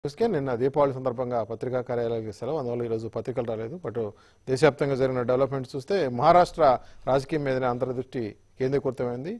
న్యూస్కే నిన్న దీపావళి సందర్భంగా పత్రికా కార్యాలయాలకు సెలవు అందువల్ల ఈరోజు పత్రికలు రాలేదు బట్ దేశవ్యాప్తంగా జరిగిన డెవలప్మెంట్స్ చూస్తే మహారాష్ట్ర రాజకీయం మీదనే అంతర్దృష్టి కేంద్రీకృతమైంది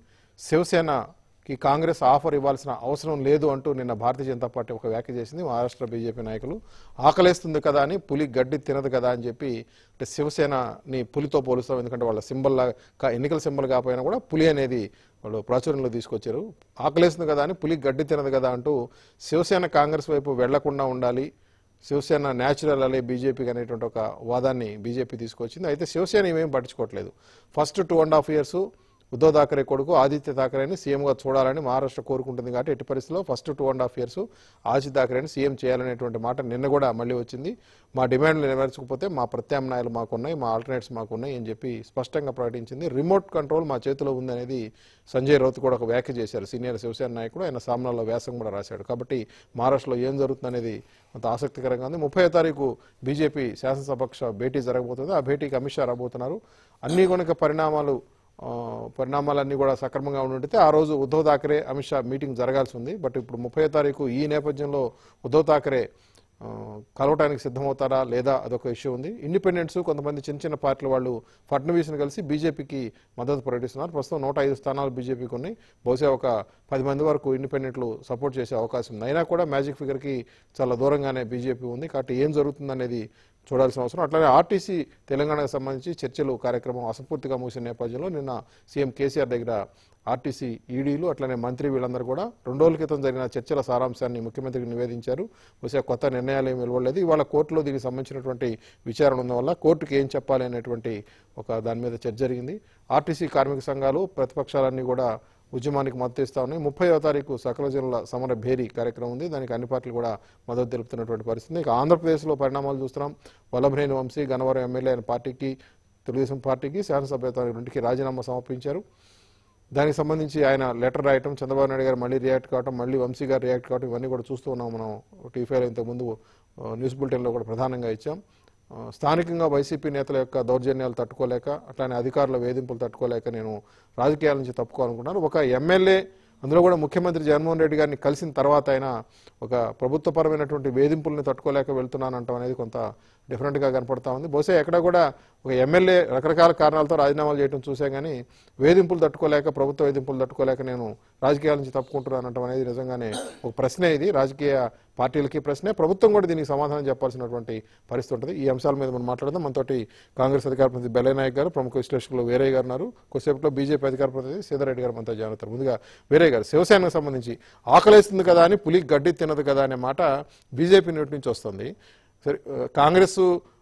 శివసేనకి కాంగ్రెస్ ఆఫర్ ఇవ్వాల్సిన అవసరం లేదు అంటూ నిన్న భారతీయ జనతా పార్టీ ఒక వ్యాఖ్య చేసింది మహారాష్ట్ర బీజేపీ నాయకులు ఆకలేస్తుంది కదా అని పులి గడ్డి తినదు కదా అని చెప్పి అంటే శివసేనని పులితో పోలుస్తాం ఎందుకంటే వాళ్ళ సింబల్ ఎన్నికల సింబల్ కాకపోయినా కూడా పులి అనేది వాళ్ళు ప్రాచుర్యంలో తీసుకొచ్చారు ఆకలేస్తుంది కదా అని పులి గడ్డి తినదు కదా అంటూ శివసేన కాంగ్రెస్ వైపు వెళ్లకుండా ఉండాలి శివసేన న్యాచురల్ అలే బీజేపీకి అనేటువంటి ఒక వాదాన్ని బీజేపీ తీసుకొచ్చింది అయితే శివసేన ఇవేం పట్టించుకోవట్లేదు first two and half years Uddhav Thackeray కొడుకు ఆదిత్య థాకరేని సీఎంగా చూడాలని మహారాష్ట్ర కోరుకుంటుంది కాబట్టి ఎట్టి పరిస్థితుల్లో first two and half years Aaditya థాకరేని సీఎం చేయాలనేటువంటి మాట నిన్న కూడా మళ్ళీ వచ్చింది మా డిమాండ్లు నెరవేర్చకపోతే మా ప్రత్యామ్నాయాలు మాకున్నాయి మా ఆల్టర్నేట్స్ మాకున్నాయి అని చెప్పి స్పష్టంగా ప్రకటించింది రిమోట్ కంట్రోల్ మా చేతిలో ఉందనేది సంజయ్ రౌత్ కూడా ఒక వ్యాఖ్య చేశారు సీనియర్ శివసేన నాయకుడు ఆయన సామ్నాలో వ్యాసం కూడా రాశాడు కాబట్టి మహారాష్ట్రలో ఏం జరుగుతుందనేది కొంత ఆసక్తికరంగా ఉంది ముప్పై తారీఖు బీజేపీ శాసనసభక్ష భేటీ జరగబోతుంది ఆ భేటీకి అమిత్ షా రాబోతున్నారు అన్ని కనుక పరిణామాలు ఆ, పరిణామాలన్నీ కూడా సక్రమంగా ఉండితే ఆ రోజు ఉద్ధవ్ థాకరే అమిత్ షా మీటింగ్ జరగాల్సి ఉంది బట్ ఇప్పుడు ముప్పై తారీఖు ఈ నేపథ్యంలో ఉద్ధవ్ థాకరే ఆ, కలవటానికి సిద్ధమవుతారా లేదా అదొక ఇష్యూ ఉంది ఇండిపెండెంట్స్ కొంతమంది చిన్న చిన్న పార్టీల వాళ్ళు ఫడ్నవీస్ని కలిసి బీజేపీకి మద్దతు ప్రకటిస్తున్నారు ప్రస్తుతం నూట ఐదు స్థానాలు బీజేపీకి ఉన్నాయి బహుశా ఒక పది మంది వరకు ఇండిపెండెంట్లు సపోర్ట్ చేసే అవకాశం ఉంది అయినా కూడా మ్యాజిక్ ఫిగర్కి చాలా దూరంగానే బీజేపీ ఉంది కాబట్టి ఏం జరుగుతుందనేది చూడాల్సిన అవసరం అట్లానే ఆర్టీసీ తెలంగాణకు సంబంధించి చర్చలు కార్యక్రమం అసంపూర్తిగా ముగిసిన నేపథ్యంలో నిన్న సీఎం కేసీఆర్ దగ్గర ఆర్టీసీ ఈడీలు అట్లనే మంత్రి వీళ్ళందరూ కూడా రెండు రోజుల క్రితం జరిగిన చర్చల సారాంశాన్ని ముఖ్యమంత్రికి నివేదించారు బహుశా కొత్త నిర్ణయాలు ఏమి వెలువడలేదు ఇవాళ కోర్టులో దీనికి సంబంధించినటువంటి విచారణ ఉన్న వల్ల కోర్టుకి ఏం చెప్పాలి అనేటువంటి ఒక దాని మీద చర్చ జరిగింది ఆర్టీసీ కార్మిక సంఘాలు ప్రతిపక్షాలన్నీ కూడా ఉద్యమానికి మద్దతు ఇస్తా ఉన్నాయి ముప్పైవ తారీఖు సకల జనుల సమర భేరీ కార్యక్రమం ఉంది దానికి అన్ని పార్టీలు కూడా మద్దతు తెలుపుతున్నటువంటి పరిస్థితి ఇక ఆంధ్రప్రదేశ్లో పరిణామాలు చూస్తున్నాం వల్లభనేని వంశీ గన్నవరం ఎమ్మెల్యే అయిన పార్టీకి తెలుగుదేశం పార్టీకి శాసనసభ్యత్వానికి రెండుకి రాజీనామా సమర్పించారు దానికి సంబంధించి ఆయన లెటర్ రాయటం చంద్రబాబు నాయుడు గారు మళ్ళీ రియాక్ట్ కావటం మళ్ళీ వంశీ గారు రియాక్ట్ కావటం ఇవన్నీ కూడా చూస్తూ ఉన్నాం మనం టీఫైలో ఇంతకుముందు ఆ, న్యూస్ బులెటిన్లో కూడా ప్రధానంగా ఇచ్చాం ఆ, స్థానికంగా వైసీపీ నేతల యొక్క దౌర్జన్యాలు తట్టుకోలేక అట్లానే అధికారుల వేధింపులు తట్టుకోలేక నేను రాజకీయాల నుంచి తప్పుకోవాలనుకున్నాను ఒక ఎమ్మెల్యే అందులో కూడా ముఖ్యమంత్రి జగన్మోహన్ రెడ్డి గారిని కలిసిన తర్వాత ఆయన ఒక ప్రభుత్వపరమైనటువంటి వేధింపుల్ని తట్టుకోలేక వెళ్తున్నానంటాం అనేది కొంత డిఫరెంట్గా కనపడతా ఉంది బహుశా ఎక్కడ కూడా ఒక ఎమ్మెల్యే రకరకాల కారణాలతో రాజీనామాలు చేయడం చూసాం కానీ వేధింపులు తట్టుకోలేక ప్రభుత్వ వేధింపులు తట్టుకోలేక నేను రాజకీయాల నుంచి తప్పుకుంటున్నానంటాం అనేది నిజంగానే ఒక ప్రశ్నే ఇది రాజకీయ పార్టీలకి ప్రశ్నే ప్రభుత్వం కూడా దీనికి సమాధానం చెప్పాల్సినటువంటి పరిస్థితి ఉంటుంది ఈ అంశాల మీద మనం మాట్లాడదాం మనతోటి కాంగ్రెస్ అధికార ప్రతినిధి బెల్లయ్య నాయక్ గారు ప్రముఖ విశ్లేషకులు వీరయ్య గారు ఉన్నారు కొద్దిసేపట్లో బీజేపీ అధికార ప్రతినిధి సీతారెడ్డి గారు మనతో జాయిన్ అవుతారు ముందుగా వీరయ్య గారు శివసేనకు సంబంధించి ఆకలేస్తుంది కదా అని పులి గడ్డి తినదు కదా అనే మాట బీజేపీ నోటి నుంచి వస్తుంది సరే ఆ, కాంగ్రెస్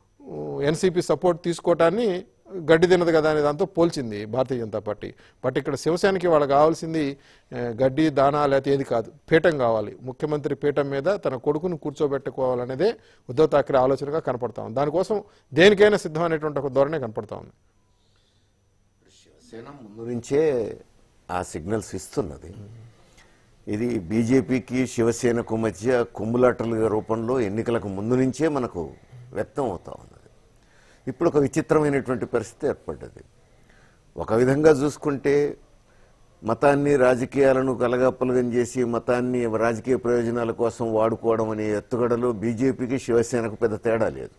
ఎన్సీపీ సపోర్ట్ తీసుకోవటాన్ని గడ్డి తినదు కదా అనే దాంతో పోల్చింది భారతీయ జనతా పార్టీ బట్ ఇక్కడ శివసేనకి వాళ్ళకి కావాల్సింది ఆ, గడ్డి దానా లేకపోతే ఏది కాదు పీఠం కావాలి ముఖ్యమంత్రి పీఠం మీద తన కొడుకును కూర్చోబెట్టుకోవాలనేదే ఉద్ధవ్ ఠాక్రే ఆలోచనగా కనపడతా ఉంది దానికోసం దేనికైనా సిద్ధమైనటువంటి ఒక ధోరణే కనపడతా ఉంది శివసేన ముందు నుంచే ఆ సిగ్నల్స్ ఇస్తున్నది ఇది బీజేపీకి శివసేనకు మధ్య కుమ్ములాటల రూపంలో ఎన్నికలకు ముందు నుంచే మనకు వ్యక్తం అవుతా ఉన్నది ఇప్పుడు ఒక విచిత్రమైనటువంటి పరిస్థితి ఏర్పడ్డది ఒక విధంగా చూసుకుంటే మతాన్ని రాజకీయాలను కలగాపులగం చేసి మతాన్ని రాజకీయ ప్రయోజనాల కోసం వాడుకోవడం అనే ఎత్తుగడలో బీజేపీకి శివసేనకు పెద్ద తేడా లేదు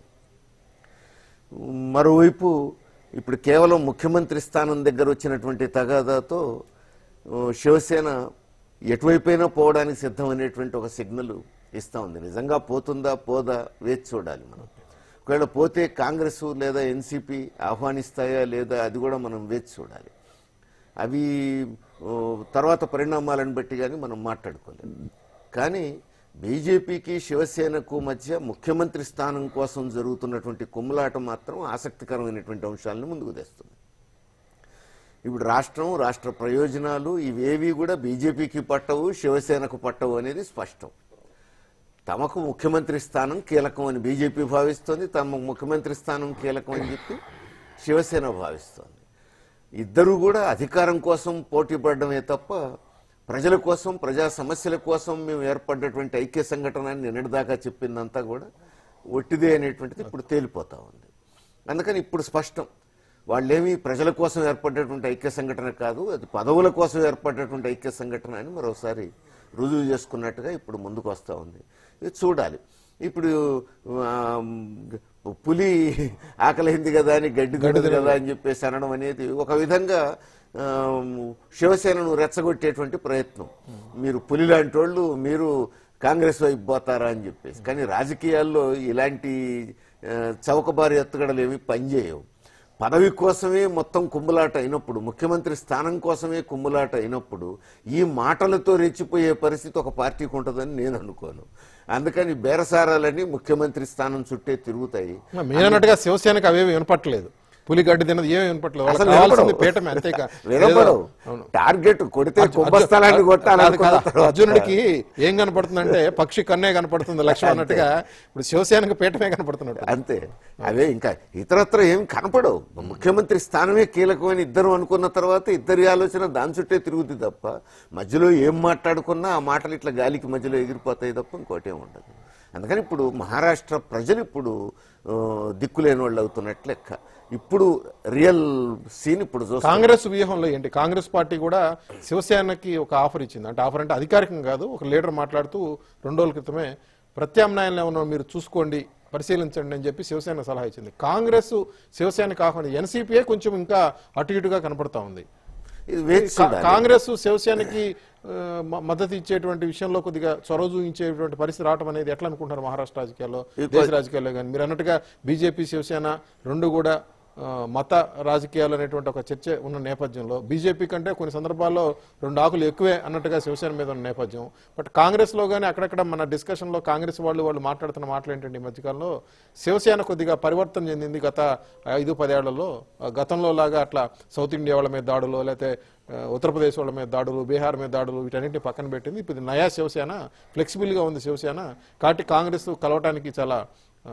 మరోవైపు ఇప్పుడు కేవలం ముఖ్యమంత్రి స్థానం దగ్గర వచ్చినటువంటి తగాదాతో ఆ, శివసేన ఎటువైపైనా పోవడానికి సిద్ధమనేటువంటి ఒక సిగ్నల్ ఇస్తా ఉంది నిజంగా పోతుందా పోదా వేచి చూడాలి మనం ఒకవేళ పోతే కాంగ్రెస్ లేదా ఎన్సీపీ ఆహ్వానిస్తాయా లేదా అది కూడా మనం వేచి చూడాలి అవి ఓ, తర్వాత పరిణామాలను బట్టి కానీ మనం మాట్లాడుకోలేము కానీ బీజేపీకి శివసేనకు మధ్య ముఖ్యమంత్రి స్థానం కోసం జరుగుతున్నటువంటి కుమ్ములాట మాత్రం ఆసక్తికరమైనటువంటి అంశాలను ముందుకు తెస్తుంది ఇప్పుడు రాష్ట్రం రాష్ట్ర ప్రయోజనాలు ఇవేవి కూడా బీజేపీకి పట్టవు శివసేనకు పట్టవు అనేది స్పష్టం తమకు ముఖ్యమంత్రి స్థానం కీలకం అని బీజేపీ భావిస్తోంది తమ ముఖ్యమంత్రి స్థానం కీలకం అని చెప్పి శివసేన భావిస్తోంది ఇద్దరు కూడా అధికారం కోసం పోటీ పడడమే తప్ప ప్రజల కోసం ప్రజా సమస్యల కోసం మేము ఏర్పడ్డటువంటి ఐక్య సంఘటన అని నిన్నటిదాకా చెప్పిందంతా కూడా ఒట్టిదే అనేటువంటిది ఇప్పుడు తేలిపోతా ఉంది అందుకని ఇప్పుడు స్పష్టం వాళ్ళేమి ప్రజల కోసం ఏర్పడ్డటువంటి ఐక్య సంఘటన కాదు అది పదవుల కోసం ఏర్పడ్డటువంటి ఐక్య సంఘటన అని మరోసారి రుజువు చేసుకున్నట్టుగా ఇప్పుడు ముందుకు వస్తూ ఉంది ఇది చూడాలి ఇప్పుడు ఆ, పులి ఆకలింది కదా అని గడ్డి తినదు కదా అని చెప్పేసి అనడం అనేది ఒక విధంగా ఆ, శివసేనను రెచ్చగొట్టేటువంటి ప్రయత్నం మీరు పులి లాంటి వాళ్ళు మీరు కాంగ్రెస్ వైపు పోతారా అని చెప్పేసి కానీ రాజకీయాల్లో ఇలాంటి ఆ, చౌకబారి ఎత్తుగడలు ఏమి పనిచేయవు పదవి కోసమే మొత్తం కుమ్ములాట అయినప్పుడు ముఖ్యమంత్రి స్థానం కోసమే కుమ్ములాట అయినప్పుడు ఈ మాటలతో రెచ్చిపోయే పరిస్థితి ఒక పార్టీకి ఉంటుందని నేను అనుకోను అందుకని బేరసారాలని ముఖ్యమంత్రి స్థానం చుట్టే తిరుగుతాయి మీరన్నట్టుగా శివసేనకు అవేవి వినపట్లేదు పులి గడ్డి తినది ఏమి వినపట్లేదు వాళ్ళకి అసలు కావాల్సింది వినపడవు. పేటమే అంతేకా వినపడవు అవును. టార్గెట్ కొడితే అర్జు- కుంభస్థలాన్ని కాదు, కొట్టాలనుకున్న కాదు. తర్వాత అర్జునుడికి ఏం కనపడుతుందంటే పక్షి కన్నే కనపడుతుంది లక్ష్యం అన్నట్టుగా ఇప్పుడు శివసేనకు పీఠమే కనపడుతున్నట్టు అంతే అవే ఇంకా ఇతరత్ర ఏం కనపడవు ముఖ్యమంత్రి స్థానమే కీలకమని ఇద్దరు అనుకున్న తర్వాత ఇద్దరి ఆలోచన దాని చుట్టే తిరుగుతుంది తప్ప మధ్యలో ఏం మాట్లాడుకున్నా ఆ మాటలు ఇట్లా గాలికి మధ్యలో ఎగిరిపోతాయి తప్ప ఇంకోటేం ఉండదు అందుకని ఇప్పుడు మహారాష్ట్ర ప్రజలు ఇప్పుడు ఆ, దిక్కులేని వాళ్ళు అవుతున్నట్లు లెక్క ఇప్పుడు రియల్ సీన్ ఇప్పుడు చూస్తాం కాంగ్రెస్ వ్యూహంలో ఏంటి కాంగ్రెస్ పార్టీ కూడా శివసేనకి ఒక ఆఫర్ ఇచ్చింది అంటే ఆఫర్ అంటే అధికారికంగా కాదు ఒక లీడర్ మాట్లాడుతూ రెండు రోజుల క్రితమే ప్రత్యామ్నాయంలో ఉన్న మీరు చూసుకోండి పరిశీలించండి అని చెప్పి శివసేన సలహా ఇచ్చింది కాంగ్రెస్ శివసేన కాకుండా ఎన్సీపీఏ కొంచెం ఇంకా అటు ఇటుగా కనపడతా ఉంది ఇది వేచి కా- చూడాలి కాంగ్రెస్ శివసేనకి ఆ, మ- మద్దతు ఇచ్చేటువంటి విషయంలో కొద్దిగా చొరవ చూపించేటువంటి పరిస్థితి రావడం అనేది ఎట్లా అనుకుంటారు మహారాష్ట్ర రాజకీయాల్లో దేశ రాజకీయాల్లో కానీ మీరు అన్నట్టుగా బీజేపీ శివసేన రెండు కూడా ఆ, మత రాజకీయాలు అనేటువంటి ఒక చర్చ ఉన్న నేపథ్యంలో బీజేపీ కంటే కొన్ని సందర్భాల్లో రెండు ఆకులు ఎక్కువే అన్నట్టుగా శివసేన మీద ఉన్న నేపథ్యం బట్ కాంగ్రెస్ లో కానీ అక్కడక్కడ మన డిస్కషన్ లో కాంగ్రెస్ వాళ్ళు వాళ్ళు మాట్లాడుతున్న మాటలు ఏంటంటే ఈ మధ్యకాలంలో శివసేన కొద్దిగా పరివర్తన చెందింది గత ఐదు పదేళ్లలో ఆ, గతంలో లాగా అట్లా సౌత్ ఇండియా వాళ్ళ మీద దాడులు లేకపోతే ఆ, ఉత్తరప్రదేశ్ వాళ్ళ మీద దాడులు బీహార్ మీద దాడులు వీటన్నిటిని పక్కన పెట్టింది ఇప్పుడు ఇది నయా శివసేన ఫ్లెక్సిబుల్ గా ఉంది శివసేన కాబట్టి కాంగ్రెస్ కలవటానికి చాలా ఆ,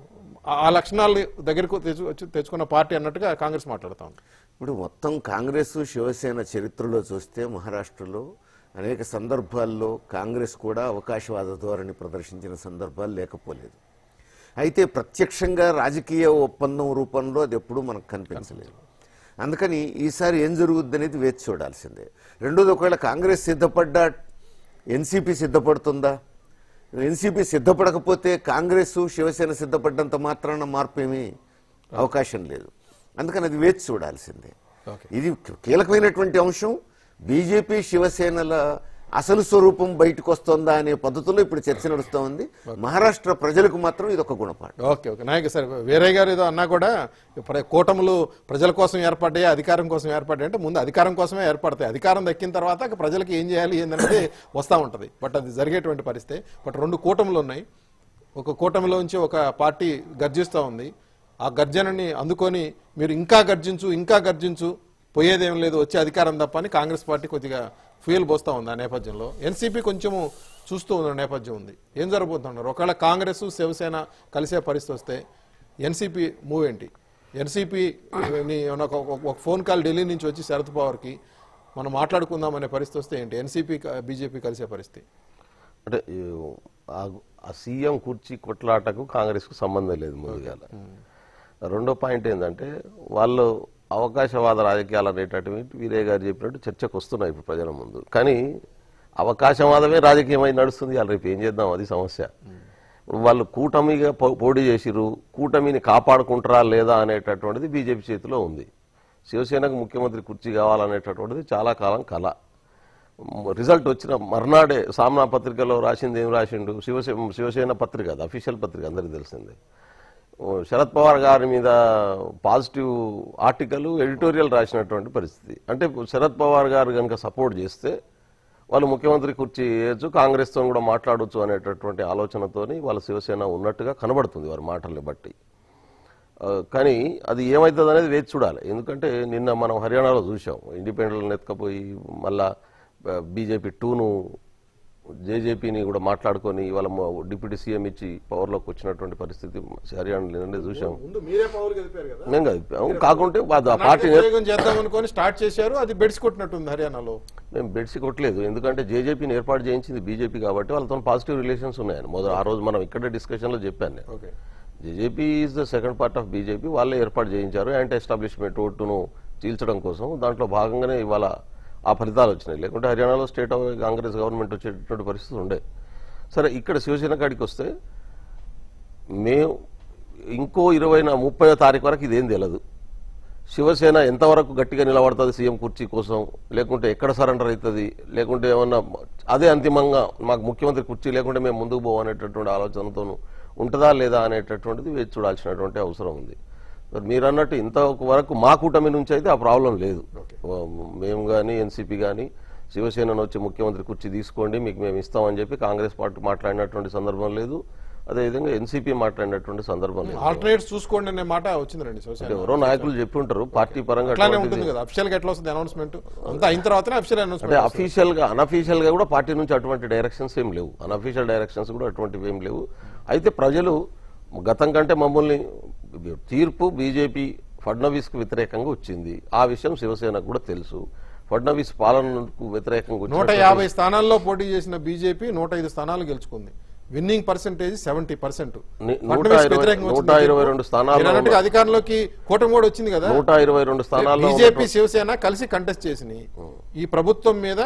ఆ లక్షణాలు దగ్గరకు తెచ్చు వచ్చి- తెచ్చుకున్న పార్టీ అన్నట్టుగా కాంగ్రెస్ మాట్లాడుతా ఉంది ఇప్పుడు మొత్తం కాంగ్రెస్ శివసేన చరిత్రలో చూస్తే మహారాష్ట్రలో అనేక సందర్భాల్లో కాంగ్రెస్ కూడా అవకాశవాద ధోరణి ప్రదర్శించిన సందర్భాలు లేకపోలేదు అయితే ప్రత్యక్షంగా రాజకీయ ఒప్పందం రూపంలో అది ఎప్పుడూ మనకు కనిపించలేదు అందుకని ఈసారి ఏం జరుగుద్ది అనేది వేచి చూడాల్సిందే రెండోది ఒకవేళ కాంగ్రెస్ సిద్ధపడ్డా ఎన్సీపీ సిద్ధపడుతుందా ఎన్సీపీ సిద్ధపడకపోతే కాంగ్రెస్ శివసేన సిద్ధపడ్డంత మాత్రాన మార్పు ఏమీ అవకాశం లేదు అందుకని అది వేచి చూడాల్సిందే ఓకే ఇది కీలకమైనటువంటి అంశం బీజేపీ శివసేనల అసలు స్వరూపం బయటకు వస్తుందా అనే పద్ధతిలో ఇప్పుడు చర్చ నడుస్తూ ఉంది మహారాష్ట్ర ప్రజలకు మాత్రం ఇది ఒక గుణపాఠం ఓకే ఓకే నాయక సార్ వేరే గారు ఏదో అన్నా కూడా ఇప్పుడు కూటములు ప్రజల కోసం ఏర్పడ్డాయి అధికారం కోసం ఏర్పడ్డాయి అంటే ముందు అధికారం కోసమే ఏర్పడతాయి అధికారం దక్కిన తర్వాత ఇక ప్రజలకు ఏం చేయాలి ఏందనేది వస్తూ ఉంటుంది బట్ అది జరిగేటువంటి పరిస్థితి బట్ రెండు కూటములు ఉన్నాయి ఒక కూటమిలోంచి ఒక పార్టీ గర్జిస్తూ ఉంది ఆ గర్జనని అందుకొని మీరు ఇంకా గర్జించు ఇంకా గర్జించు పోయేదేం లేదు వచ్చే అధికారం తప్ప అని కాంగ్రెస్ పార్టీ కొద్దిగా ఫ్యూయల్ పోస్తా ఉంది ఆ నేపథ్యంలో ఎన్సీపీ కొంచెము చూస్తూ ఉన్న నేపథ్యం ఉంది ఏం జరగబోతున్నారు ఒకవేళ కాంగ్రెస్ శివసేన కలిసే పరిస్థితి వస్తే ఎన్సీపీ మూవ్ ఏంటి ఎన్సీపీ ఒక ఫోన్ కాల్ ఢిల్లీ నుంచి వచ్చి శరద్ పవార్కి మనం మాట్లాడుకుందాం అనే పరిస్థితి వస్తే ఏంటి ఎన్సీపీ బీజేపీ కలిసే పరిస్థితి అంటే ఈ ఆ- ఆ సీఎం కుర్చీ కొట్లాటకు కాంగ్రెస్కు సంబంధం లేదు ముందుగా రెండో పాయింట్ ఏంటంటే వాళ్ళు అవకాశవాద రాజకీయాలు అనేటటువంటి వీరే గారు చెప్పినట్టు చర్చకు వస్తున్నాయి ఇప్పుడు ప్రజల ముందు కానీ అవకాశవాదమే రాజకీయమై నడుస్తుంది వాళ్ళు రేపు ఏం చేద్దాం అది సమస్య ఇప్పుడు వాళ్ళు కూటమిగా పో- పోటీ చేసిరు కూటమిని కాపాడుకుంటారా లేదా అనేటటువంటిది బీజేపీ చేతిలో ఉంది శివసేనకు ముఖ్యమంత్రి కుర్చీ కావాలనేటటువంటిది చాలా కాలం కళ రిజల్ట్ వచ్చిన మర్నాడే సామ్నా పత్రికలో రాసింది ఏం రాసిండు శివసేన శివసేన పత్రిక అది అఫీషియల్ పత్రిక అందరికీ తెలిసిందే ఓ శరద్ పవార్ గారి మీద పాజిటివ్ ఆర్టికల్ ఎడిటోరియల్ రాసినటువంటి పరిస్థితి అంటే శరద్ పవార్ గారు కనుక సపోర్ట్ చేస్తే వాళ్ళు ముఖ్యమంత్రి కుర్చీ వేయచ్చు కాంగ్రెస్తో కూడా మాట్లాడొచ్చు అనేటటువంటి ఆలోచనతోని వాళ్ళ శివసేన ఉన్నట్టుగా కనబడుతుంది వారి మాటల్ని బట్టి ఆ, కానీ అది ఏమవుతుంది అనేది వేచి చూడాలి ఎందుకంటే నిన్న మనం హర్యానాలో చూసాం ఇండిపెండెంట్ ఎత్తుకపోయి మళ్ళా బీజేపీ టూను జేజేపీని కూడా మాట్లాడుకొని వాళ్ళ డిప్యూటీ సీఎం ఇచ్చి పవర్లోకి వచ్చినటువంటి పరిస్థితి హర్యానాలో నిన్నే చూసాం ముందు మీరే పవర్ గెలిపారు కదా మేము కలిపాం కాకుంటే అది ఆ పార్టీ ప్రయోగం చేద్దాం అనుకొని స్టార్ట్ చేశారు అది బెడ్స్ కొట్టినట్టుంది హర్యానాలో మేము బెడ్సి కొట్టలేదు ఎందుకంటే జేజేపీని ఏర్పాటు చేయించింది బీజేపీ కాబట్టి వాళ్ళతో పాజిటివ్ రిలేషన్స్ ఉన్నాయని మొదలు ఆ రోజు మనం ఇక్కడే డిస్కషన్లో చెప్పాను నేను okay JJP is the second part of BJP వాళ్ళే ఏర్పాటు చేయించారు యాంటీ ఎస్టాబ్లిష్మెంట్ ఓటును చీల్చడం కోసం దాంట్లో భాగంగానే ఇవాళ ఆ ఫలితాలు వచ్చినాయి లేకుంటే హర్యానాలో స్టేట్ ఆఫ్ కాంగ్రెస్ గవర్నమెంట్ వచ్చేటటువంటి పరిస్థితి ఉండే సరే ఇక్కడ శివసేన కాడికి వస్తే మేము ఇంకో ఇరవై నా ముప్పై తారీఖు వరకు ఇదేం తెలియదు శివసేన ఎంతవరకు గట్టిగా నిలబడుతుంది సీఎం కుర్చీ కోసం లేకుంటే ఎక్కడ సరెండర్ అవుతుంది లేకుంటే ఏమన్నా అదే అంతిమంగా మాకు ముఖ్యమంత్రి కుర్చీ లేకుంటే మేము ముందుకు పోవనేటటువంటి ఆలోచనతోనూ ఉంటుందా లేదా అనేటటువంటిది వేచి చూడాల్సినటువంటి అవసరం ఉంది మరి మీరు అన్నట్టు ఇంతవరకు మా కూటమి నుంచి అయితే ఆ ప్రాబ్లం లేదు మేము కానీ ఎన్సీపీ కానీ శివసేనను వచ్చి ముఖ్యమంత్రి కుర్చీ తీసుకోండి మీకు మేము ఇస్తామని చెప్పి కాంగ్రెస్ పార్టీ మాట్లాడినటువంటి సందర్భం లేదు అదేవిధంగా ఎన్సీపీ మాట్లాడినటువంటి సందర్భం లేదు ఆల్టర్నేట్స్ చూసుకోండి అనే మాట వచ్చిందండి అంటే శివసేన ఎవరో నాయకులు చెప్పి ఉంటారు పార్టీ పరంగా అట్లానే అటువంటిది- ఉంటుంది కదా అఫిషియల్ గా ఎట్లా వస్తుంది అనౌన్స్మెంట్ అంతా అయిన తర్వాతనే అఫిషియల్ అంటే అనౌన్స్మెంట్ అఫీషియల్ గా అనఫీషియల్ గా కూడా పార్టీ నుంచి అటువంటి డైరెక్షన్స్ ఏం లేవు అనఫీషియల్ డైరెక్షన్స్ కూడా అటువంటివి ఏం లేవు అయితే ప్రజలు గతం కంటే మమ్మల్ని తీర్పు బీజేపీ ఫడ్నవీస్ కు వ్యతిరేకంగా వచ్చింది ఆ విషయం శివసేనకు కూడా తెలుసు ఫడ్నవీస్ పాలనకు వ్యతిరేకంగా నూట వచ్చినటువంటి- యాభై స్థానాల్లో పోటీ చేసిన బీజేపీ నూట ఐదు స్థానాలు గెలుచుకుంది విన్నింగ్ పర్సెంటేజ్ సెవెంటీ పర్సెంట్ ని- నూట ఇరవై- నూట ఇరవై రెండు స్థానాల్లో ఉన్న- అధికారంలోకి కూటమి కూడా వచ్చింది కదా నూట ఇరవై రెండు స్థానాల్లో బీజేపీ ఉన్నటువంటి- శివసేన కలిసి కంటెస్ట్ చేసినాయి ఈ ప్రభుత్వం మీద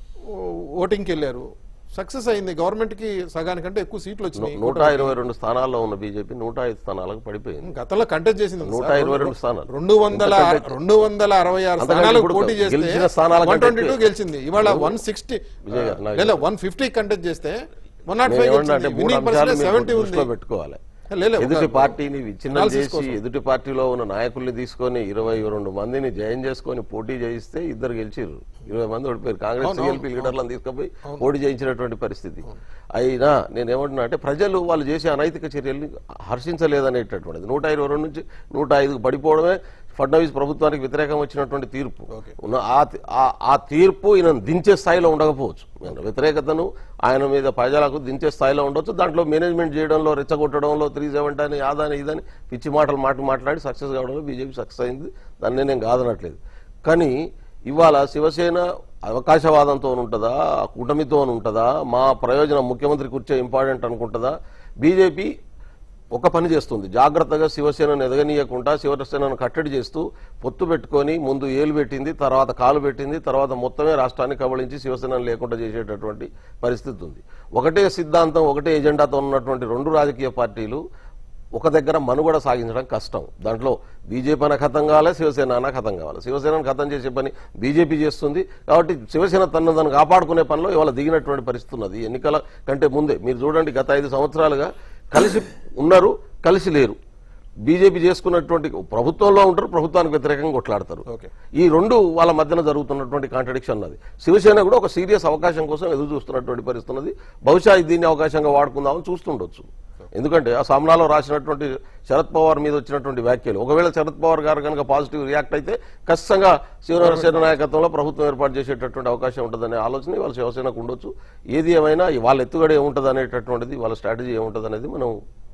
ఓటింగ్కి వెళ్ళారు సక్సెస్ అయింది గవర్నమెంట్ కి సగానికంటే ఎక్కువ సీట్లు వచ్చినాయి నూట ఇరవై రెండు స్థానాల్లో ఉన్న బీజేపీ నూట ఐదు స్థానాలకు పడిపోయింది గతంలో కంటెస్ట్ చేసింది నూట సార్. ఇరవై రెండు స్థానాలు. రెండు వందల రెండు వందల అరవై ఆరు అంతకంటే స్థానాలకు ఇప్పుడు పోటీ చేస్తే గెలిచిన స్థానాల వన్ కంటే ట్వంటీ టూ ఎక్కువే. గెలిచింది ఇవాళ వన్ సిక్స్టీ విజయ్ గారు, నాకు లేదా వన్ ఫిఫ్టీ కంటెస్ట్ చేస్తే వన్ నాట్ నేను ఫైవ్ ఏమన్నా అంటే మూడు అంశాలు మీరు సెవెంటీ దృష్టిలో ఉంది పెట్టుకోవాలి లేదు, ఒక- ఎదుటి పార్టీని విచ్ఛిన్నం analysis చేసి కోసం. ఎదుటి పార్టీలో ఉన్న నాయకుల్ని తీసుకొని ఇరవై రెండు మందిని జయం చేసుకొని పోటీ చేయిస్తే ఇద్దరు గెలిచిర్రు ఇరవై మంది ఓడిపోయారు కాంగ్రెస్ గెలిపి లీడర్లను తీసుకుపోయి పోటీ చేయించినటువంటి పరిస్థితి అయినా నేను ఏమంటున్నా అంటే ప్రజలు వాళ్ళు చేసే అనైతిక చర్యల్ని హర్షించలేదనేటటువంటిది నూట ఇరవై రెండు నుంచి నూట ఐదుకు పడిపోవడమే ఫడ్నవీస్ ప్రభుత్వానికి వ్యతిరేకం వచ్చినటువంటి తీర్పు ఉన్న ఆ తి- ఆ- ఆ తీర్పు ఈయన దించే స్థాయిలో ఉండకపోవచ్చు ఈయన వ్యతిరేకతను ఆయన మీద ప్రజలకు దించే స్థాయిలో ఉండొచ్చు దాంట్లో మేనేజ్మెంట్ చేయడంలో రెచ్చగొట్టడంలో త్రీ సెవెంటీ అని ఆదాని ఇదని పిచ్చి మాటలు మాట మాట్లాడి సక్సెస్ కావడంలో బీజేపీ సక్సెస్ అయింది దాన్ని నేను కాదనట్లేదు కానీ ఇవాళ శివసేన అవకాశవాదంతో ఉంటుందా కూటమితో ఉంటుందా మా ప్రయోజనం ముఖ్యమంత్రి కూర్చే ఇంపార్టెంట్ అనుకుంటుందా బీజేపీ ఒక పని చేస్తుంది జాగ్రత్తగా శివసేనను ఎదగనీయకుండా శివసేనను కట్టడి చేస్తూ పొత్తు పెట్టుకొని ముందు ఏలు పెట్టింది తర్వాత కాలు పెట్టింది తర్వాత మొత్తమే రాష్ట్రాన్ని కబళించి శివసేనను లేకుండా చేసేటటువంటి పరిస్థితి ఉంది ఒకటే సిద్ధాంతం ఒకటే ఎజెండాతో ఉన్నటువంటి రెండు రాజకీయ పార్టీలు ఒక దగ్గర మనుగడ సాగించడం కష్టం దాంట్లో బీజేపీ అన్న ఖతం కావాలి శివసేన అన్న ఖతం కావాలి శివసేనను ఖతం చేసే పని బీజేపీ చేస్తుంది కాబట్టి శివసేన తనను తను కాపాడుకునే పనిలో ఇవాళ దిగినటువంటి పరిస్థితి ఉన్నది ఎన్నికల కంటే ముందే మీరు చూడండి గత ఐదు సంవత్సరాలుగా కలిసి ఉన్నారు కలిసి లేరు బీజేపీ చేసుకున్నటువంటి ప్రభుత్వంలో ఉంటారు ప్రభుత్వానికి వ్యతిరేకంగా కొట్లాడతారు ఓకే. ఈ రెండు వాళ్ళ మధ్యన జరుగుతున్నటువంటి కాంట్రడిక్షన్ ఉన్నది శివసేన కూడా ఒక సీరియస్ అవకాశం కోసం ఎదురు చూస్తున్నటువంటి పరిస్థితి ఉన్నది బహుశా దీన్ని అవకాశంగా వాడుకుందామని చూస్తుండొచ్చు ఎందుకంటే ఆ సామ్నాలో రాసినటువంటి శరద్ పవార్ మీద వచ్చినటువంటి వ్యాఖ్యలు ఒకవేళ శరద్ పవార్ గారు కనుక పాజిటివ్ రియాక్ట్ అయితే ఖచ్చితంగా శివసేన నాయకత్వంలో ప్రభుత్వం ఏర్పాటు చేసేటటువంటి అవకాశం ఉంటుందనే ఆలోచన వాళ్ళ శివసేనకు ఉండొచ్చు ఏది ఏమైనా వాళ్ళ ఎత్తుగడ ఏముంటుంది అనేటటువంటిది వాళ్ళ స్ట్రాటజీ ఏముంటుంది అనేది మనం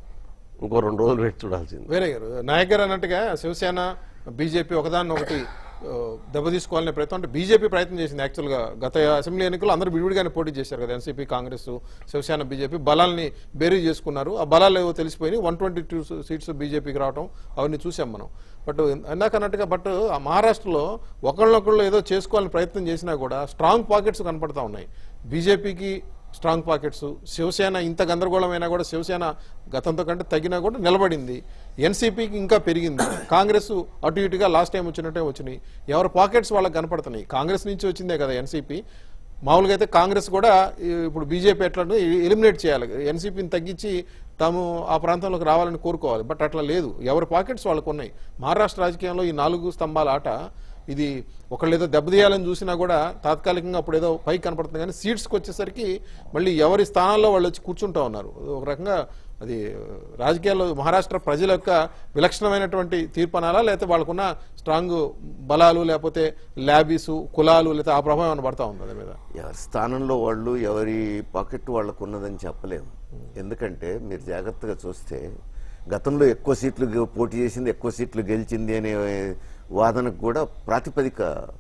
ఇంకో రెండు రోజులు వేచి చూడాల్సింది వేరే గారు నాయక్ గారు అన్నట్టుగా శివసేన బీజేపీ ఒకదాన్ని ఒకటి ఆ, దెబ్బతీసుకోవాలనే ప్రయత్నం అంటే బీజేపీ ప్రయత్నం చేసింది యాక్చువల్గా గత అసెంబ్లీ ఎన్నికలు అందరూ విడివిడిగానే పోటీ చేశారు కదా ఎన్సీపీ కాంగ్రెస్ శివసేన బీజేపీ బలాల్ని బేరీ చేసుకున్నారు ఆ బలాలు ఏవో తెలిసిపోయి వన్ ట్వంటీ టూ సీట్స్ బీజేపీకి రావడం అవన్నీ చూసాం మనం బట్ ఇందాక అన్నట్టుగా బట్ ఆ మహారాష్ట్రలో ఒకళ్ళనొకళ్ళు ఏదో చేసుకోవాలని ప్రయత్నం చేసినా కూడా స్ట్రాంగ్ పాకెట్స్ కనపడతా ఉన్నాయి బీజేపీకి స్ట్రాంగ్ పాకెట్స్ శివసేన ఇంత గందరగోళమైనా కూడా శివసేన గతంతో కంటే తగ్గినా కూడా నిలబడింది ఎన్సీపీకి ఇంకా పెరిగింది కాంగ్రెస్ అటు ఇటుగా లాస్ట్ టైం వచ్చినట్టే వచ్చినాయి ఎవరి పాకెట్స్ వాళ్ళకి కనపడుతున్నాయి కాంగ్రెస్ నుంచి వచ్చిందే కదా ఎన్సీపీ మామూలుగా అయితే కాంగ్రెస్ కూడా ఈ ఇప్పుడు బీజేపీ ఎట్లా ఎలిమినేట్ చేయాలి ఎన్సీపీని తగ్గించి తాము ఆ ప్రాంతంలోకి రావాలని కోరుకోవాలి బట్ అట్లా లేదు ఎవరి పాకెట్స్ వాళ్ళకు ఉన్నాయి మహారాష్ట్ర రాజకీయంలో ఈ నాలుగు స్తంభాల ఆట ఇది ఒకళ్ళు ఏదో దెబ్బతీయాలని చూసినా కూడా తాత్కాలికంగా అప్పుడు ఏదో పైకి కనపడుతుంది కానీ సీట్స్కి వచ్చేసరికి మళ్ళీ ఎవరి స్థానాల్లో వాళ్ళు వచ్చి కూర్చుంటా ఉన్నారు ఒక రకంగా అది రాజకీయాల్లో మహారాష్ట్ర ప్రజల యొక్క విలక్షణమైనటువంటి తీర్పు అనాలా లేకపోతే వాళ్ళకున్న స్ట్రాంగ్ బలాలు లేకపోతే ల్యాబీసు కులాలు లేకపోతే ఆ ప్రభావం ఏమైనా పడతా ఉంది దాని మీద ఎవరి స్థానంలో వాళ్ళు ఎవరి పాకెట్ వాళ్ళకు ఉన్నదని చెప్పలేము ఎందుకంటే మీరు జాగ్రత్తగా చూస్తే గతంలో ఎక్కువ సీట్లు గె- పోటీ చేసింది ఎక్కువ సీట్లు గెలిచింది అనే వాదనకు కూడా ప్రాతిపదిక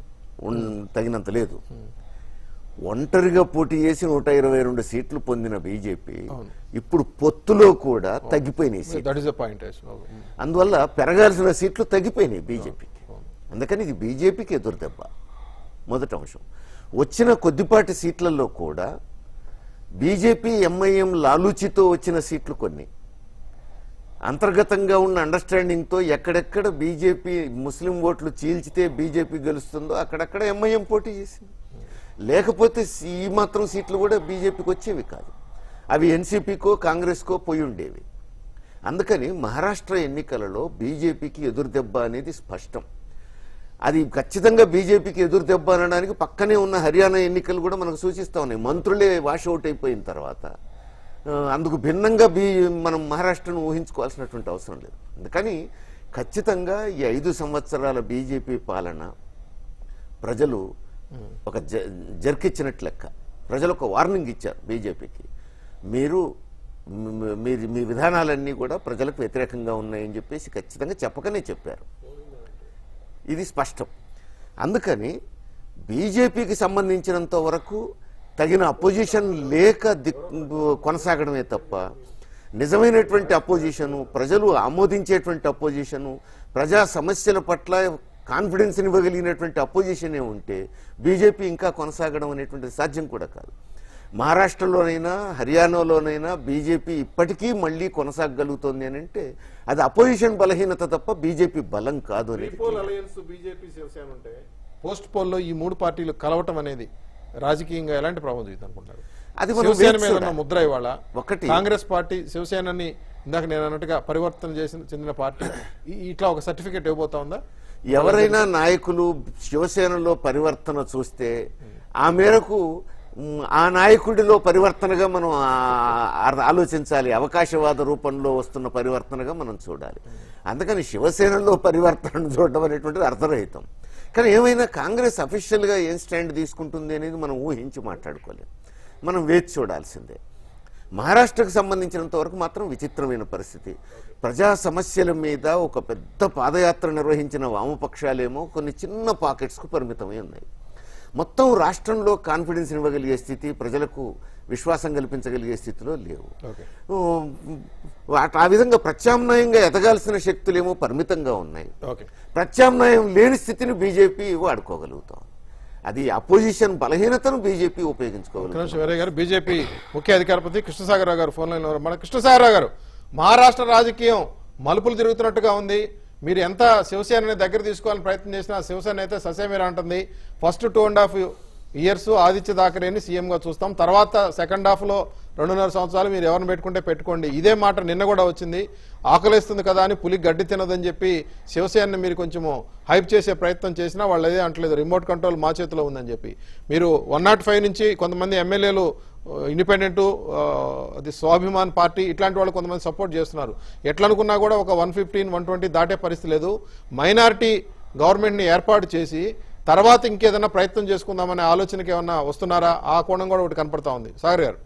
ఉన్- తగినంత లేదు ఒంటరిగా పోటీ చేసి నూట ఇరవై రెండు సీట్లు పొందిన బీజేపీ ఇప్పుడు పొత్తులో కూడా తగ్గిపోయినాయి సీట్లు దట్ ఈస్ ద పాయింట్ అందువల్ల పెరగాల్సిన సీట్లు తగ్గిపోయినాయి బీజేపీకి అందుకని ఇది బీజేపీకి ఎదురు దెబ్బ మొదటి అంశం వచ్చిన కొద్దిపాటి సీట్లలో కూడా బీజేపీ ఎంఐఎం లాలూచితో వచ్చిన సీట్లు కొన్ని అంతర్గతంగా ఉన్న అండర్స్టాండింగ్తో ఎక్కడెక్కడ బీజేపీ ముస్లిం ఓట్లు చీల్చితే బీజేపీ గెలుస్తుందో అక్కడక్కడ ఎంఐఎం పోటీ చేసింది లేకపోతే ఈ మాత్రం సీట్లు కూడా బీజేపీకి వచ్చేవి కాదు అవి ఎన్సీపీకో కాంగ్రెస్కో పోయి ఉండేవి అందుకని మహారాష్ట్ర ఎన్నికలలో బీజేపీకి ఎదురుదెబ్బ అనేది స్పష్టం అది ఖచ్చితంగా బీజేపీకి ఎదురు దెబ్బ అనడానికి పక్కనే ఉన్న హర్యానా ఎన్నికలు కూడా మనకు సూచిస్తా ఉన్నాయి మంత్రులే వాషౌట్ అయిపోయిన తర్వాత ఆ, అందుకు భిన్నంగా బీ మనం మహారాష్ట్రను ఊహించుకోవాల్సినటువంటి అవసరం లేదు అందుకని ఖచ్చితంగా ఈ ఐదు సంవత్సరాల బీజేపీ పాలన ప్రజలు ఒక జ- జర్కిచ్చినట్లు లెక్క ప్రజలు ఒక వార్నింగ్ ఇచ్చారు బీజేపీకి మీరు మ్- మీరు మీ విధానాలన్నీ కూడా ప్రజలకు వ్యతిరేకంగా ఉన్నాయని చెప్పేసి ఖచ్చితంగా చెప్పకనే చెప్పారు ఇది స్పష్టం అందుకని బీజేపీకి సంబంధించినంత వరకు తగిన అపోజిషన్ లేక దిక్ కొనసాగడమే తప్ప నిజమైనటువంటి అపోజిషను ప్రజలు ఆమోదించేటువంటి అపోజిషను ప్రజా సమస్యల పట్ల కాన్ఫిడెన్స్ ఇవ్వగలిగినటువంటి అపోజిషనే ఉంటే బీజేపీ ఇంకా కొనసాగడం అనేటువంటిది సాధ్యం కూడా కాదు మహారాష్ట్రలోనైనా హర్యానాలోనైనా బీజేపీ ఇప్పటికీ మళ్ళీ కొనసాగగలుగుతోంది అని అంటే అది అపోజిషన్ బలహీనత తప్ప బీజేపీ బలం కాదు అనేది పోల్ అలయన్స్ బీజేపీ శివసేన ఉంటే పోస్ట్ పోల్లో ఈ మూడు పార్టీలు కలవటం అనేది రాజకీయంగా ఎలాంటి ప్రభావం చూద్దాం అనుకుంటున్నారు అది మనం శివసేన వేచి మీద ఉన్న చూడాలి. ముద్ర ఇవాళ ఒకటి- కాంగ్రెస్ పార్టీ శివసేనని ఇందాక నేను అన్నట్టుగా పరివర్తన చేసిన చెందిన పార్టీ ఈ- ఇట్లా ఒక సర్టిఫికేట్ ఇవ్వబోతా ఉందా ఎవరైనా నాయకులు శివసేనలో పరివర్తన చూస్తే ఆ మేరకు మ్, ఆ నాయకుడిలో పరివర్తనగా మనం ఆ- ఆ- ఆలోచించాలి అవకాశవాద రూపంలో వస్తున్న పరివర్తనగా మనం చూడాలి అందుకని శివసేనలో పరివర్తనను చూడడం అనేటువంటిది అర్థరహితం కానీ ఏమైనా కాంగ్రెస్ అఫీషియల్గా ఏం స్టాండ్ తీసుకుంటుంది అనేది మనం ఊహించి మాట్లాడుకోలేం మనం వేచి చూడాల్సిందే మహారాష్ట్రకు సంబంధించినంత వరకు మాత్రం విచిత్రమైన పరిస్థితి ప్రజా సమస్యల మీద ఒక పెద్ద పాదయాత్ర నిర్వహించిన వామపక్షాలేమో కొన్ని చిన్న పాకెట్స్కు పరిమితమై ఉన్నాయి మొత్తం రాష్ట్రంలో కాన్ఫిడెన్స్ ఇవ్వగలిగే స్థితి ప్రజలకు విశ్వాసం కల్పించగలిగే స్థితిలో లేవు ఓకే ఓ, వాటి ఆ విధంగా ప్రత్యామ్నాయంగా ఎదగాల్సిన శక్తులేమో పరిమితంగా ఉన్నాయి ఓకే ప్రత్యామ్నాయం లేని స్థితిని బీజేపీ వాడుకోగలుగుతాం అది అపోజిషన్ బలహీనతను బీజేపీ ఒక ఉపయోగించుకోగలుగుతాం నిమిషం వీరయ్య గారు బీజేపీ ముఖ్య అధికారపతి కృష్ణసాగరరావు గారు ఫోన్ లైన్ మన కృష్ణసాగరరావు గారు మహారాష్ట్ర రాజకీయం మలుపులు తిరుగుతున్నట్టుగా ఉంది మీరు ఎంత శివసేనని దగ్గర తీసుకోవాలని ప్రయత్నం చేసినా శివసేన అయితే ససేమిరా అంటుంది first two and half years Aaditya థాకరేని సీఎం గా చూస్తాం తర్వాత సెకండ్ హాఫ్ లో రెండున్నర సంవత్సరాలు మీరు ఎవరిని పెట్టుకుంటే పెట్టుకోండి ఇదే మాట నిన్న కూడా వచ్చింది ఆకలిస్తుంది కదా అని పులి గడ్డి తినదని చెప్పి శివసేనని మీరు కొంచెము హైప్ చేసే ప్రయత్నం చేసినా వాళ్ళు అదే అంటలేదు రిమోట్ కంట్రోల్ మా చేతిలో ఉందని చెప్పి మీరు వన్ నాట్ ఫైవ్ నుంచి కొంతమంది ఎమ్మెల్యేలు ఇండిపెండెంట్ అది స్వాభిమాన్ పార్టీ ఇట్లాంటి వాళ్ళు కొంతమంది సపోర్ట్ చేస్తున్నారు ఎట్లా అనుకున్నా కూడా ఒక వన్ ఫిఫ్టీన్ వన్ ట్వంటీ దాటే పరిస్థితి లేదు మైనారిటీ గవర్నమెంట్ని ఏర్పాటు చేసి తర్వాత ఇంకేదైనా ప్రయత్నం చేసుకుందామనే ఆలోచనకి ఏమన్నా వస్తున్నారా ఆ కోణం కూడా ఒకటి కనపడతా ఉంది సాగర్ గారు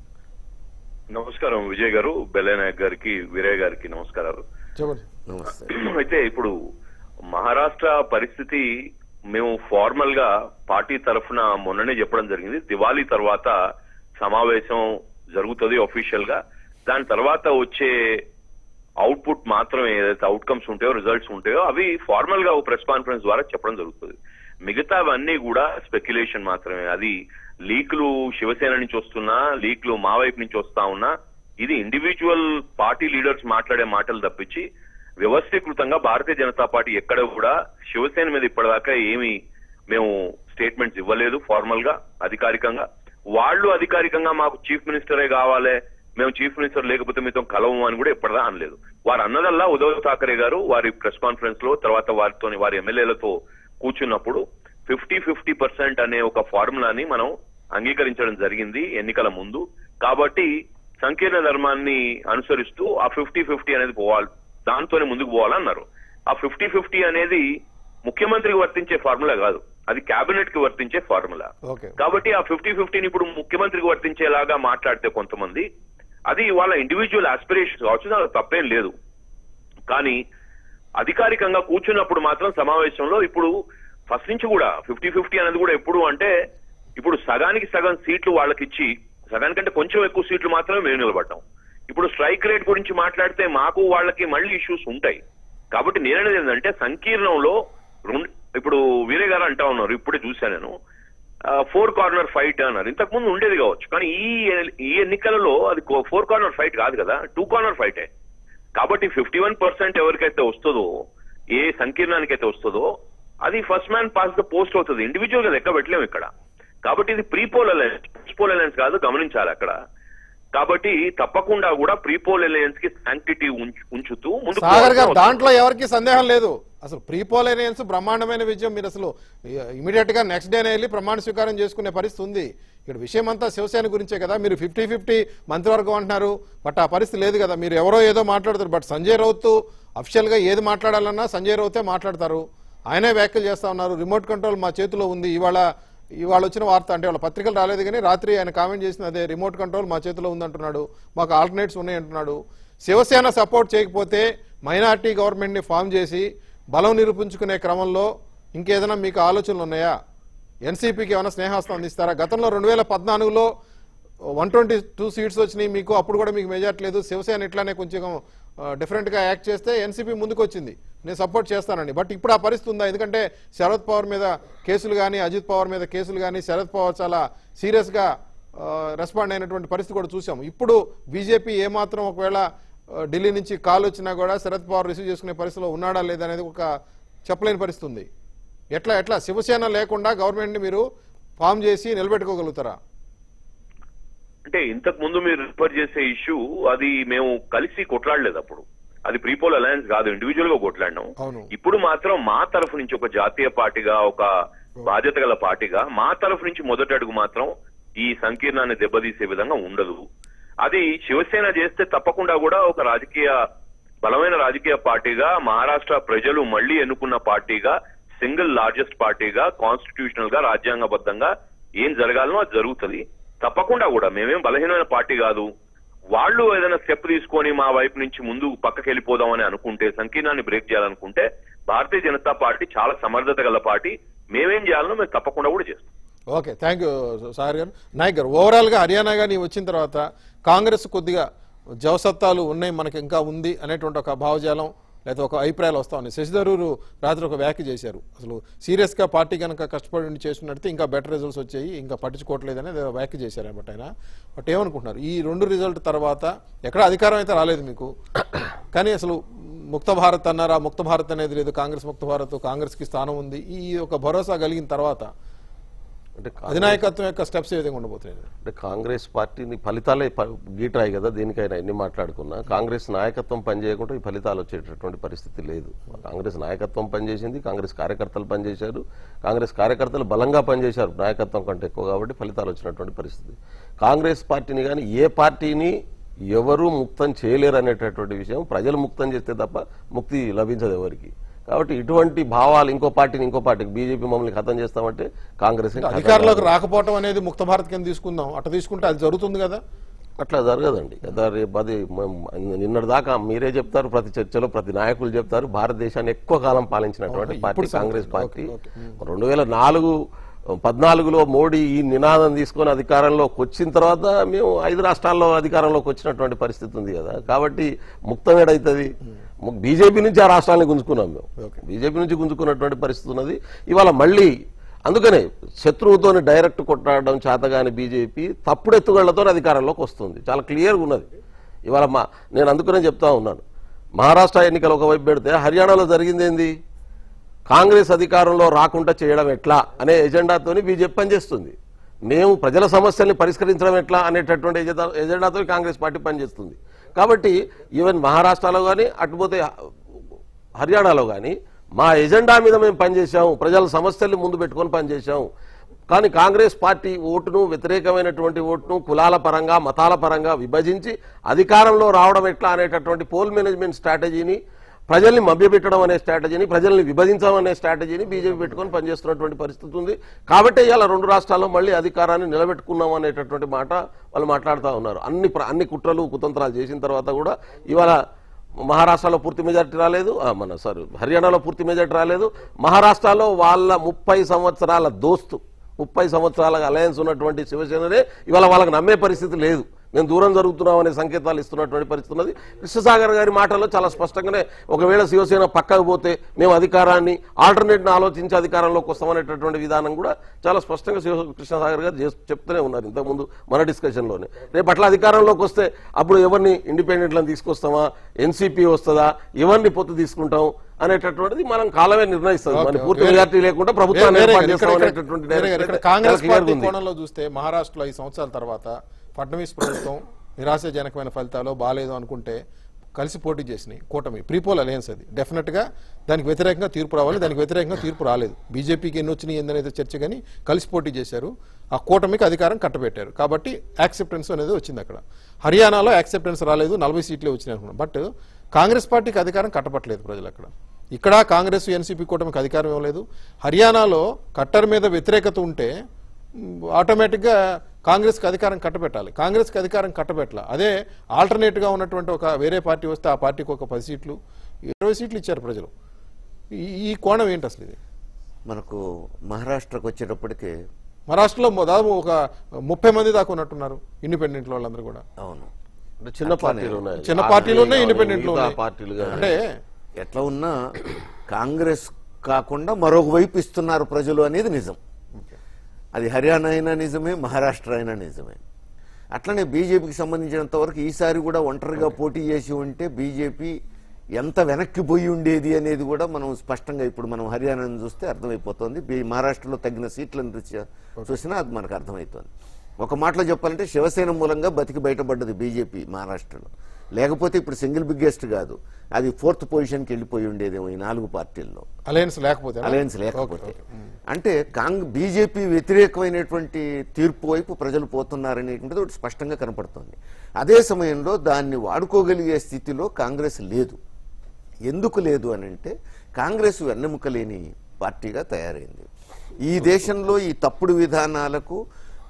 నమస్కారం విజయ్ గారు బెల్లనాయక్ గారికి వీరయ్య గారికి నమస్కారాలు చెప్పండి నమస్తే అయితే ఇప్పుడు మహారాష్ట్ర పరిస్థితి మేము ఫార్మల్ గా పార్టీ తరఫున మొన్ననే చెప్పడం జరిగింది దివాళీ తర్వాత సమావేశం జరుగుతుంది ఒఫీషియల్ గా దాని తర్వాత వచ్చే అవుట్పుట్ మాత్రమే ఏదైతే అవుట్కమ్స్ ఉంటాయో రిజల్ట్స్ ఉంటాయో అవి ఫార్మల్ గా ప్రెస్ కాన్ఫరెన్స్ ద్వారా చెప్పడం జరుగుతుంది మిగతావన్నీ కూడా స్పెక్యులేషన్ మాత్రమే అది లీక్లు శివసేన నుంచి వస్తున్నా లీక్లు మా వైపు నుంచి వస్తా ఉన్నా ఇది ఇండివిజువల్ పార్టీ లీడర్స్ మాట్లాడే మాటలు తప్పించి వ్యవస్థీకృతంగా భారతీయ జనతా పార్టీ ఎక్కడ కూడా శివసేన మీద ఇప్పటిదాకా ఏమి మేము స్టేట్మెంట్స్ ఇవ్వలేదు ఫార్మల్ గా అధికారికంగా వాళ్ళు అధికారికంగా మాకు చీఫ్ మినిస్టరే కావాలి మేము చీఫ్ మినిస్టర్ లేకపోతే మీతో కలవము అని కూడా ఎప్పటిదా అనలేదు వారు అన్నదల్లా ఉద్ధవ్ ఠాకరే గారు వారి ప్రెస్ కాన్ఫరెన్స్ లో తర్వాత వారితో వారి ఎమ్మెల్యేలతో కూర్చున్నప్పుడు ఫిఫ్టీ ఫిఫ్టీ పర్సెంట్ అనే ఒక ఫార్ములాని మనం అంగీకరించడం జరిగింది ఎన్నికల ముందు కాబట్టి సంకీర్ణ ధర్మాన్ని అనుసరిస్తూ ఆ ఫిఫ్టీ ఫిఫ్టీ అనేది పోవాలి దాంతోనే ముందుకు పోవాలన్నారు ఆ ఫిఫ్టీ ఫిఫ్టీ అనేది ముఖ్యమంత్రికి వర్తించే ఫార్ములా కాదు అది కేబినెట్ కి వర్తించే ఫార్ములా ఓకే కాబట్టి ఆ ఫిఫ్టీ ఫిఫ్టీని ఇప్పుడు ముఖ్యమంత్రికి వర్తించేలాగా మాట్లాడితే కొంతమంది అది వాళ్ళ ఇండివిజువల్ ఆస్పిరేషన్స్ కావచ్చు దానికి తప్పేం లేదు కానీ అధికారికంగా కూర్చున్నప్పుడు మాత్రం సమావేశంలో ఇప్పుడు ఫస్ట్ నుంచి కూడా ఫిఫ్టీ ఫిఫ్టీ అనేది కూడా ఎప్పుడు అంటే ఇప్పుడు సగానికి సగం సీట్లు వాళ్ళకి ఇచ్చి సగానికంటే కొంచెం ఎక్కువ సీట్లు మాత్రమే మేము నిలబడ్డాం ఇప్పుడు స్ట్రైక్ రేట్ గురించి మాట్లాడితే మాకు వాళ్ళకి మళ్ళీ ఇష్యూస్ ఉంటాయి కాబట్టి నేననేది ఏంటంటే సంకీర్ణంలో రెండు ఇప్పుడు వీరే గారు అంటా ఉన్నారు ఇప్పుడే చూశాను నేను ఫోర్ కార్నర్ ఫైట్ అన్నారు ఇంతకు ముందు ఉండేది కావచ్చు కానీ ఈ ఈ ఎన్నికలలో అది ఫోర్ కార్నర్ ఫైట్ కాదు కదా టూ కార్నర్ ఫైటే కాబట్టి ఫిఫ్టీ వన్ పర్సెంట్ ఎవరికైతే వస్తుందో ఏ సంకీర్ణానికి అయితే వస్తుందో అది first man pass the post అవుతుంది ఇండివిజువల్ గా లెక్క పెట్టలేము ఇక్కడ కాబట్టి ఇది pre poll alliance post poll alliance కాదు గమనించాలి అక్కడ కాబట్టి తప్పకుండా కూడా ప్రీ పోల్ అలయన్స్ కి శాంక్టిటీ ఉంచుతూ ముందుకు సాగర్ గారు పోవాల్సిన దాంట్లో ఎవరికి సందేహం లేదు అసలు ప్రీ పోలేనియన్స్ బ్రహ్మాండమైన విజయం మీరు అసలు ఇమీడియట్ గా నెక్స్ట్ డేనే వెళ్ళి ప్రమాణ స్వీకారం చేసుకునే పరిస్థితి ఉంది ఇక్కడ విషయం అంతా శివసేన గురించే కదా మీరు ఫిఫ్టీ ఫిఫ్టీ మంత్రివర్గం అంటున్నారు బట్ ఆ పరిస్థితి లేదు కదా మీరు ఎవరో ఏదో మాట్లాడతారు బట్ సంజయ్ రౌత్ అఫిషియల్ గా ఏది మాట్లాడాలన్నా సంజయ్ రౌతే మాట్లాడతారు ఆయనే వ్యాఖ్యలు చేస్తా ఉన్నారు రిమోట్ కంట్రోల్ మా చేతిలో ఉంది ఇవాళ ఇవాళ వచ్చిన వార్త అంటే వాళ్ళ పత్రికలు రాలేదు కానీ రాత్రి ఆయన కామెంట్ చేసిన అదే రిమోట్ కంట్రోల్ మా చేతిలో ఉందంటున్నాడు మాకు ఆల్టర్నేట్స్ ఉన్నాయి అంటున్నాడు శివసేన సపోర్ట్ చేయకపోతే మైనార్టీ గవర్నమెంట్ని ఫామ్ చేసి బలం నిరూపించుకునే క్రమంలో ఇంకేదైనా మీకు ఆలోచనలు ఉన్నాయా ఎన్సీపీకి ఏమైనా స్నేహాస్తం అందిస్తారా గతంలో రెండు వేల పద్నాలుగులో వన్ ట్వంటీ టూ సీట్స్ వచ్చినాయి మీకు అప్పుడు కూడా మీకు మెజార్టీ లేదు శివసేన ఇట్లానే కొంచెం డిఫరెంట్ గా యాక్ట్ చేస్తే ఎన్సీపీ ముందుకు వచ్చింది నేను సపోర్ట్ చేస్తానండి బట్ ఇప్పుడు ఆ పరిస్థితి ఉందా ఎందుకంటే శరద్ పవార్ మీద కేసులు కానీ అజిత్ పవార్ మీద కేసులు కానీ శరద్ పవార్ చాలా సీరియస్ గా రెస్పాండ్ అయినటువంటి పరిస్థితి కూడా చూసాము ఇప్పుడు బీజేపీ ఏమాత్రం ఒకవేళ ఆ, ఢిల్లీ నుంచి కాల్ వచ్చినా కూడా శరద్ పవార్ రిసీవ్ చేసుకునే పరిస్థితిలో ఉన్నాడా లేదా అనేది ఒక చెప్పలేని పరిస్థితి ఉంది ఎట్లా ఎట్లా శివసేన లేకుండా గవర్నమెంట్ ని మీరు ఫామ్ చేసి నిలబెట్టుకోగలుగుతారా అంటే ఇంతకు ముందు మీరు రిఫర్ చేసే ఇష్యూ అది మేము కలిసి కొట్లాడలేదు అప్పుడు అది ప్రీపోల్ అలయన్స్ కాదు ఇండివిజువల్ గా కొట్లాడినాం అవును. ఇప్పుడు మాత్రం మా తరఫు నుంచి ఒక జాతీయ పార్టీగా ఒక బాధ్యత గల పార్టీగా మా తరఫు నుంచి మొదటి అడుగు మాత్రం ఈ సంకీర్ణాన్ని దెబ్బతీసే విధంగా ఉండదు అది శివసేన చేస్తే తప్పకుండా కూడా ఒక రాజకీయ బలమైన రాజకీయ పార్టీగా మహారాష్ట్ర ప్రజలు మళ్లీ ఎన్నుకున్న పార్టీగా సింగిల్ లార్జెస్ట్ పార్టీగా కాన్స్టిట్యూషనల్ గా రాజ్యాంగబద్ధంగా ఏం జరగాలనో అది జరుగుతుంది తప్పకుండా కూడా మేమేం బలహీనమైన పార్టీ కాదు వాళ్ళు ఏదైనా స్టెప్ తీసుకొని మా వైపు నుంచి ముందు పక్కకి వెళ్ళిపోదామని అనుకుంటే సంకీర్ణాన్ని బ్రేక్ చేయాలనుకుంటే భారతీయ జనతా పార్టీ చాలా సమర్థత గల పార్టీ మేమేం చేయాలనో మేము తప్పకుండా కూడా చేస్తాం ఓకే థ్యాంక్ యూ సార్ గారు నాయక్ గారు ఓవరాల్ గా హర్యానా గాని వచ్చిన తర్వాత కాంగ్రెస్ కొద్దిగా జవసత్తాలు ఉన్నాయి మనకి ఇంకా ఉంది అనేటువంటి ఒక భావజాలం లేదా ఒక అభిప్రాయాలు వస్తా ఉన్నాయి శశిధరూరు రాత్రి ఒక వ్యాఖ్య చేశారు అసలు సీరియస్ గా పార్టీ కనుక కష్టపడి ఉండి చేస్తున్నట్టు ఇంకా బెటర్ రిజల్ట్స్ వచ్చాయి ఇంకా పట్టించుకోవట్లేదు అనేది ఏదో వ్యాఖ్య చేశారు అనమాట ఆయన బట్ ఏమనుకుంటున్నారు ఈ రెండు రిజల్ట్ తర్వాత ఎక్కడ అధికారం అయితే రాలేదు మీకు కానీ అసలు ముక్త భారత్ అన్నారా ముక్త భారత్ అనేది లేదు కాంగ్రెస్ ముక్త భారత్ కాంగ్రెస్ కి స్థానం ఉంది ఈ ఒక భరోసా కలిగిన తర్వాత అంటే కా- అధినాయకత్వం యొక్క స్టెప్స్ ఏ విధంగా ఉండబోతున్నాయి అంటే కాంగ్రెస్ పార్టీని ఫలితాలే ప- గీటాయి కదా దీనికైనా ఎన్ని మాట్లాడుకున్నా కాంగ్రెస్ నాయకత్వం పనిచేయకుండా ఈ ఫలితాలు వచ్చేటటువంటి పరిస్థితి లేదు కాంగ్రెస్ నాయకత్వం పనిచేసింది కాంగ్రెస్ కార్యకర్తలు పనిచేశారు కాంగ్రెస్ కార్యకర్తలు బలంగా పనిచేశారు నాయకత్వం కంటే ఎక్కువ కాబట్టి ఫలితాలు వచ్చినటువంటి పరిస్థితి కాంగ్రెస్ పార్టీని కానీ ఏ పార్టీని ఎవరు ముక్తం చేయలేరు అనేటటువంటి విషయం ప్రజలు ముక్తం చేస్తే తప్ప ముక్తి లభించదు ఎవరికి కాబట్టి ఇటువంటి భావాలు ఇంకో పార్టీని ఇంకో పార్టీకి బీజేపీ మమ్మల్ని ఖతం చేస్తామంటే కాంగ్రెస్ అధికారంలోకి రాకపోవటం అనేది ముక్త భారత్ కింద తీసుకుందాం అట్లా తీసుకుంటే అది జరుగుతుంది కదా అట్లా జరగదండి కదా రేపు అది మ- నిన్నటి దాకా మీరే చెప్తారు ప్రతి చర్చలో ప్రతి నాయకులు చెప్తారు భారతదేశాన్ని ఎక్కువ కాలం పాలించినటువంటి ఓకే, పార్టీ ఇప్పుడు కాంగ్రెస్ సంగతి. పార్టీ ఓకే, రెండు వేల నాలుగు పద్నాలుగులో మోడీ ఈ నినాదం తీసుకొని అధికారంలోకి వచ్చిన తర్వాత మేము ఐదు రాష్ట్రాల్లో అధికారంలోకి వచ్చినటువంటి పరిస్థితి ఉంది కదా కాబట్టి ముక్తం ఏడైతుంది బీజేపీ నుంచి ఆ రాష్ట్రాన్ని గుంజుకున్నాం మేము ఓకే. బీజేపీ నుంచి గుంజుకున్నటువంటి పరిస్థితి ఉన్నది ఇవాళ మళ్ళీ అందుకనే శత్రువుతోని డైరెక్ట్ కొట్లాడడం చేతగాని బీజేపీ తప్పుడు ఎత్తుగళ్లతో అధికారంలోకి వస్తుంది చాలా క్లియర్గా ఉన్నది ఇవాళ మా నేను అందుకనే చెప్తా ఉన్నాను మహారాష్ట్ర ఎన్నికలు ఒకవైపు పెడితే హర్యానాలో జరిగింది ఏంది కాంగ్రెస్ అధికారంలో రాకుండా చేయడం ఎట్లా అనే ఎజెండాతోని బీజేపీ పనిచేస్తుంది మేము ప్రజల సమస్యల్ని పరిష్కరించడం ఎట్లా అనేటటువంటి ఎజెండా ఎజెండాతో కాంగ్రెస్ పార్టీ పనిచేస్తుంది కాబట్టి ఈవెన్ మహారాష్ట్రలో కానీ అటుపోతే హర్యానాలో కానీ మా ఎజెండా మీద మేము పనిచేశాము ప్రజల సమస్యల్ని ముందు పెట్టుకొని పనిచేశాము కానీ కాంగ్రెస్ పార్టీ ఓటును వ్యతిరేకమైనటువంటి ఓటును కులాల పరంగా మతాల పరంగా విభజించి అధికారంలో రావడం ఎట్లా అనేటటువంటి పోల్ మేనేజ్మెంట్ స్ట్రాటజీని ప్రజల్ని మభ్యపెట్టడం అనే స్ట్రాటజీని ప్రజల్ని విభజించడం అనే స్ట్రాటజీని బీజేపీ పెట్టుకొని పనిచేస్తున్నటువంటి పరిస్థితి ఉంది కాబట్టి ఇవాళ రెండు రాష్ట్రాల్లో మళ్ళీ అధికారాన్ని నిలబెట్టుకున్నాం అనేటటువంటి మాట వాళ్ళు మాట్లాడుతూ ఉన్నారు అన్ని ప్ర- అన్ని కుట్రలు కుతంత్రాలు చేసిన తర్వాత కూడా ఇవాళ మహారాష్ట్రలో పూర్తి మెజారిటీ రాలేదు ఆ, మన సారీ హర్యానాలో పూర్తి మెజారిటీ రాలేదు మహారాష్ట్రలో వాళ్ళ ముప్పై సంవత్సరాల దోస్తు ముప్పై సంవత్సరాల అలయన్స్ ఉన్నటువంటి శివసేననే ఇవాళ వాళ్ళకి నమ్మే పరిస్థితి లేదు మేము దూరం జరుగుతున్నాం అనే సంకేతాలు ఇస్తున్నటువంటి పరిస్థితి ఉన్నది కృష్ణసాగర్ గారి మాటల్లో చాలా స్పష్టంగానే ఒకవేళ శివసేన పక్కకు పోతే మేము అధికారాన్ని ఆల్టర్నేట్ని ఆలోచించి అధికారంలోకి వస్తామనేటటువంటి విధానం కూడా చాలా స్పష్టంగా శివ కృష్ణసాగర్ గారు చేస్- చెప్తూనే ఉన్నారు ఇంతకుముందు మన డిస్కషన్లోనే రేపు అట్లా అధికారంలోకి వస్తే అప్పుడు ఎవరిని ఇండిపెండెంట్లను తీసుకొస్తామా ఎన్సీపీ వస్తుందా ఎవరిని పొత్తు తీసుకుంటాం అనేటటువంటిది మనం కాలమే నిర్ణయిస్తుంది ఓకే, మరి ఓకే. పూర్తి వేరే- మెజార్టీ లేకుండా ప్రభుత్వాన్ని వేరే- ఏర్పాటు ఇక్కడ- చేస్తాం ఇక్కడ- అనేటటువంటి వేరే- డైరెక్షన్ ఇక్కడ అయితే కాంగ్రెస్ చాలా clear గా పార్టీ ఉంది. కోణంలో చూస్తే మహారాష్ట్రలో ఐదు సంవత్సరాల తర్వాత ఫడ్నవీస్ ప్రభుత్వం నిరాశాజనకమైన ఫలితాలు బాగాలేదు అనుకుంటే కలిసి పోటీ చేసినాయి కూటమి ప్రీపోల్ అలయన్స్ అది డెఫినెట్ గా దానికి వ్యతిరేకంగా తీర్పు రావాలి దానికి వ్యతిరేకంగా తీర్పు రాలేదు బీజేపీకి ఎన్ని వచ్చినాయి ఏందనేది చర్చ కానీ కలిసి పోటీ చేశారు ఆ కూటమికి అధికారం కట్టబెట్టారు కాబట్టి యాక్సెప్టెన్స్ అనేది వచ్చింది అక్కడ హర్యానాలో యాక్సెప్టెన్స్ రాలేదు నలభై సీట్లే వచ్చినాయి అనుకున్నాం బట్ కాంగ్రెస్ పార్టీకి అధికారం కట్టబట్టలేదు ప్రజలు అక్కడ ఇక్కడ కాంగ్రెస్ ఎన్సీపీ కూటమికి అధికారం ఇవ్వలేదు హర్యానాలో కట్టర్ మీద వ్యతిరేకత ఉంటే మ్, ఆటోమేటిక్గా కాంగ్రెస్కి అధికారం కట్టబెట్టాలి కాంగ్రెస్కి అధికారం కట్టబెట్టాలి అదే ఆల్టర్నేట్గా ఉన్నటువంటి ఒక వేరే పార్టీ వస్తే ఆ పార్టీకి ఒక పది సీట్లు ఇరవై సీట్లు ఇచ్చారు ప్రజలు ఈ- ఈ కోణం ఏంటి అసలు ఇది మనకు మహారాష్ట్రకు వచ్చేటప్పటికే మహారాష్ట్రలో దాదాపు ఒక ముప్పై మంది దాకా ఉన్నట్టున్నారు ఇండిపెండెంట్ వాళ్ళందరూ కూడా అవును అంటే చిన్న పార్టీలు ఉన్నాయి చిన్న పార్టీలు ఉన్నాయి, ఇండిపెండెంట్లు మిగతా ఉన్నాయి. పార్టీలు కానీ. అంటే ఎట్లా ఉన్నా కాంగ్రెస్ కాకుండా మరొక వైపు ఇస్తున్నారు ప్రజలు అనేది నిజం అది హర్యానా అయినా నిజమే మహారాష్ట్ర అయినా నిజమే అట్లనే బీజేపీకి సంబంధించినంత వరకు ఈసారి కూడా ఒంటరిగా పోటీ చేసి ఉంటే బీజేపీ ఎంత వెనక్కి పోయి ఉండేది అనేది కూడా మనం స్పష్టంగా ఇప్పుడు మనం హర్యానాను చూస్తే అర్థమైపోతుంది బీ- మహారాష్ట్రలో తగ్గిన సీట్లను రీత్యా చూసినా అది మనకు అర్థమవుతుంది ఒక మాటలో చెప్పాలంటే శివసేన మూలంగా బతికి బయటపడ్డది బీజేపీ మహారాష్ట్రలో లేకపోతే ఇప్పుడు సింగిల్ బిగ్గెస్ట్ కాదు అది ఫోర్త్ పొజిషన్కి వెళ్ళిపోయి ఉండేదేమో ఈ నాలుగు పార్టీల్లో అలయన్స్ లేకపోతే అలయన్స్ లేకపోతే అంటే కాంగ్ బీజేపీ వ్యతిరేకమైనటువంటి తీర్పు వైపు ప్రజలు పోతున్నారనేటువంటిది ఒకటి స్పష్టంగా కనపడుతుంది అదే సమయంలో దాన్ని వాడుకోగలిగే స్థితిలో కాంగ్రెస్ లేదు ఎందుకు లేదు అని అంటే కాంగ్రెస్ వెన్నెముక లేని పార్టీగా తయారైంది ఈ దేశంలో ఈ తప్పుడు విధానాలకు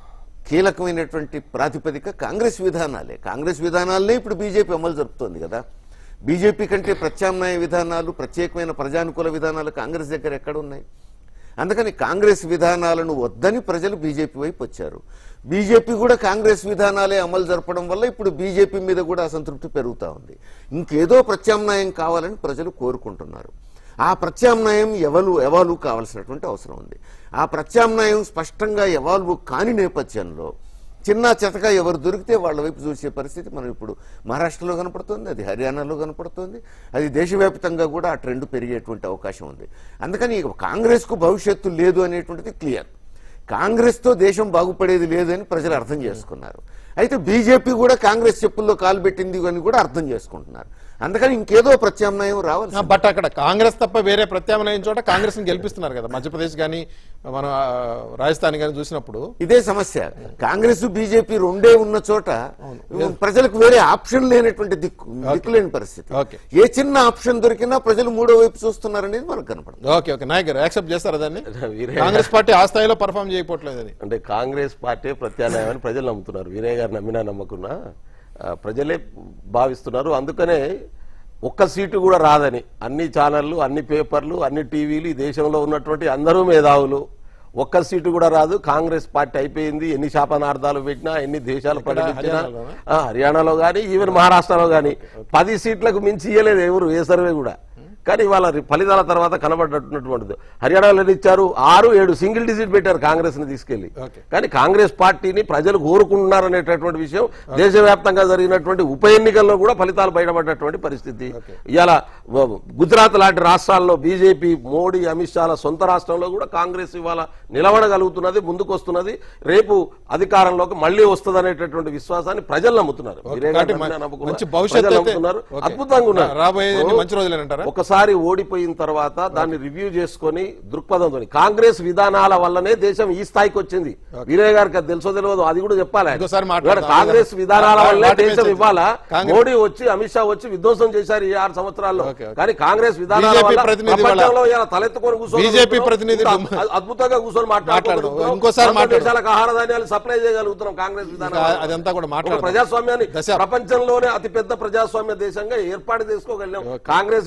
కీలకమైనటువంటి ప్రాతిపదిక కాంగ్రెస్ విధానాలే కాంగ్రెస్ విధానాలనే ఇప్పుడు బీజేపీ అమలు జరుపుతోంది కదా బీజేపీ కంటే ప్రత్యామ్నాయ విధానాలు ప్రత్యేకమైన ప్రజానుకూల విధానాలు కాంగ్రెస్ దగ్గర ఎక్కడ ఉన్నాయి అందుకని కాంగ్రెస్ విధానాలను వద్దని ప్రజలు బీజేపీ వైపు వచ్చారు బీజేపీ కూడా కాంగ్రెస్ విధానాలే అమలు జరపడం వల్ల ఇప్పుడు బీజేపీ మీద కూడా అసంతృప్తి పెరుగుతూ ఉంది ఇంకేదో ప్రత్యామ్నాయం కావాలని ప్రజలు కోరుకుంటున్నారు ఆ ప్రత్యామ్నాయం ఎవరు ఎవాల్వ్ కావాల్సినటువంటి అవసరం ఉంది ఆ ప్రత్యామ్నాయం స్పష్టంగా ఎవాల్వ్ కాని నేపథ్యంలో చిన్న చెతక ఎవరు దొరికితే వాళ్ళ వైపు చూసే పరిస్థితి మనం ఇప్పుడు మహారాష్ట్రలో కనపడుతుంది అది హర్యానాలో కనపడుతుంది అది దేశవ్యాప్తంగా కూడా ఆ ట్రెండ్ పెరిగేటువంటి అవకాశం ఉంది అందుకని కాంగ్రెస్కు భవిష్యత్తు లేదు అనేటువంటిది క్లియర్ కాంగ్రెస్తో దేశం బాగుపడేది లేదని ప్రజలు అర్థం చేసుకున్నారు అయితే బీజేపీ కూడా కాంగ్రెస్ చెప్పుల్లో కాలు పెట్టింది అని కూడా అర్థం చేసుకుంటున్నారు అందుకని ఇంకేదో ప్రత్యామ్నాయం రావాలి బట్ అక్కడ కాంగ్రెస్ తప్ప వేరే ప్రత్యామ్నాయం చోట కాంగ్రెస్ ని గెలిపిస్తున్నారు కదా మధ్యప్రదేశ్ కానీ మన ఆ, రాజస్థాన్ కానీ చూసినప్పుడు ఇదే సమస్య కాంగ్రెస్ బీజేపీ రెండే ఉన్న చోట ప్రజలకు వేరే ఆప్షన్ లేనటువంటి దిక్కు దిక్కు లేని పరిస్థితి ఓకే. ఏ చిన్న ఆప్షన్ దొరికినా ప్రజలు మూడో వైపు చూస్తున్నారనేది మనకు కనపడుతుంది ఓకే ఓకే నాయక్ గారు యాక్సెప్ట్ చేస్తారా దాన్ని వీరే- కాంగ్రెస్ పార్టీ ఆ స్థాయిలో పర్ఫామ్ చేయకపోవట్లేదు అది అంటే కాంగ్రెస్ పార్టీ ప్రత్యామ్నాయం అని ప్రజలు నమ్ముతున్నారు వీరయ్య గారు నమ్మినా నమ్మకున్నా ఆ, ప్రజలే భావిస్తున్నారు అందుకనే ఒక్క సీటు కూడా రాదని అన్ని ఛానళ్ళు అన్ని పేపర్లు అన్ని టీవీలు ఈ దేశంలో ఉన్నటువంటి అందరూ మేధావులు ఒక్క సీటు కూడా రాదు కాంగ్రెస్ పార్టీ అయిపోయింది ఎన్ని శాపనార్థాలు పెట్టినా ఎన్ని దేశాలు ప్రకటించినా హర్యానాలోనా? ఆ, హర్యానాలో కానీ ఈవెన్ మహారాష్ట్రలో కానీ పది సీట్లకు మించి ఇయ్యలేదు ఎవరు ఏ సర్వే కూడా కానీ వాళ్ళ ఫలితాల తర్వాత కనబడ్డటువంటిది హర్యానాలో ఎన్ని ఇచ్చారు ఆరు ఏడు సింగిల్ డిజిట్ పెట్టారు కాంగ్రెస్ ని తీసుకెళ్లి ఓకే. కానీ కాంగ్రెస్ పార్టీని ప్రజలు కోరుకుంటున్నారనేటటువంటి విషయం దేశవ్యాప్తంగా జరిగినటువంటి ఉప ఎన్నికల్లో కూడా ఫలితాలు బయటపడ్డటువంటి పరిస్థితి ఇవాళ వ- గుజరాత్ లాంటి రాష్ట్రాల్లో బీజేపీ మోడీ అమిత్ షాల సొంత రాష్ట్రంలో కూడా కాంగ్రెస్ ఇవాళ నిలబడగలుగుతున్నది ముందుకు వస్తున్నది రేపు అధికారంలోకి మళ్ళీ వస్తుంది అనేటటువంటి విశ్వాసాన్ని ప్రజలు నమ్ముతున్నారు ఓకే, మీరే కాబట్టి నమ్మినా మంచి నమ్మకున్నా భవిష్యత్తు ప్రజలు అయితే- నమ్ముతున్నారు ఓకే. అద్భుతంగా ఉన్నారు రాబోయేది ఇప్పుడు మంచి రోజులేనంటారా? ఒకసారి ఓడిపోయిన తర్వాత దాన్ని రివ్యూ చేసుకొని దృక్పథంతో కాంగ్రెస్ విధానాల వల్లనే దేశం ఈ స్థాయికి వచ్చింది వీరయ్య గారికి అది తెలుసో తెలియదు అది కూడా చెప్పాలి ఆయన. ఇంకోసారి మాట్లాడదాం. ఇవాళ కాంగ్రెస్ విధానాల వాటి వల్లే మీద దేశం చర్చ. ఇవ్వాల కాంగ్రెస్- మోడీ వచ్చి అమిత్ షా వచ్చి విధ్వంసం చేశారు ఈ ఆరు సంవత్సరాల్లో ఓకే, ఓకే. కానీ కాంగ్రెస్ విధానాల బీజేపీ వల్ల ప్రతినిధి వాళ్ళ- ప్రపంచంలో ఇలా తలెత్తుకొని కూర్చొని బీజేపీ కూర్చొని ప్రతినిధి ఇంత డుమ్మ- అద్- అద్భుతంగా కూర్చొని మాట్లాడదాం. మాట్లాడుతున్నాం ఇంకోసారి వంద మాట్లాడదాం. దేశాలకు ఆహార ధాన్యాలు సప్లై చేయగలుగుతున్నాం కాంగ్రెస్ విధానం ఇంకా అదంతా కూడా ఒక మాట్లాడదాం. ప్రజాస్వామ్యాన్ని దశ- ప్రపంచంలోనే అతిపెద్ద ప్రజాస్వామ్య దేశంగా ఏర్పాటు చేసుకోగలిగాం కాంగ్రెస్ విధానాల వల్ల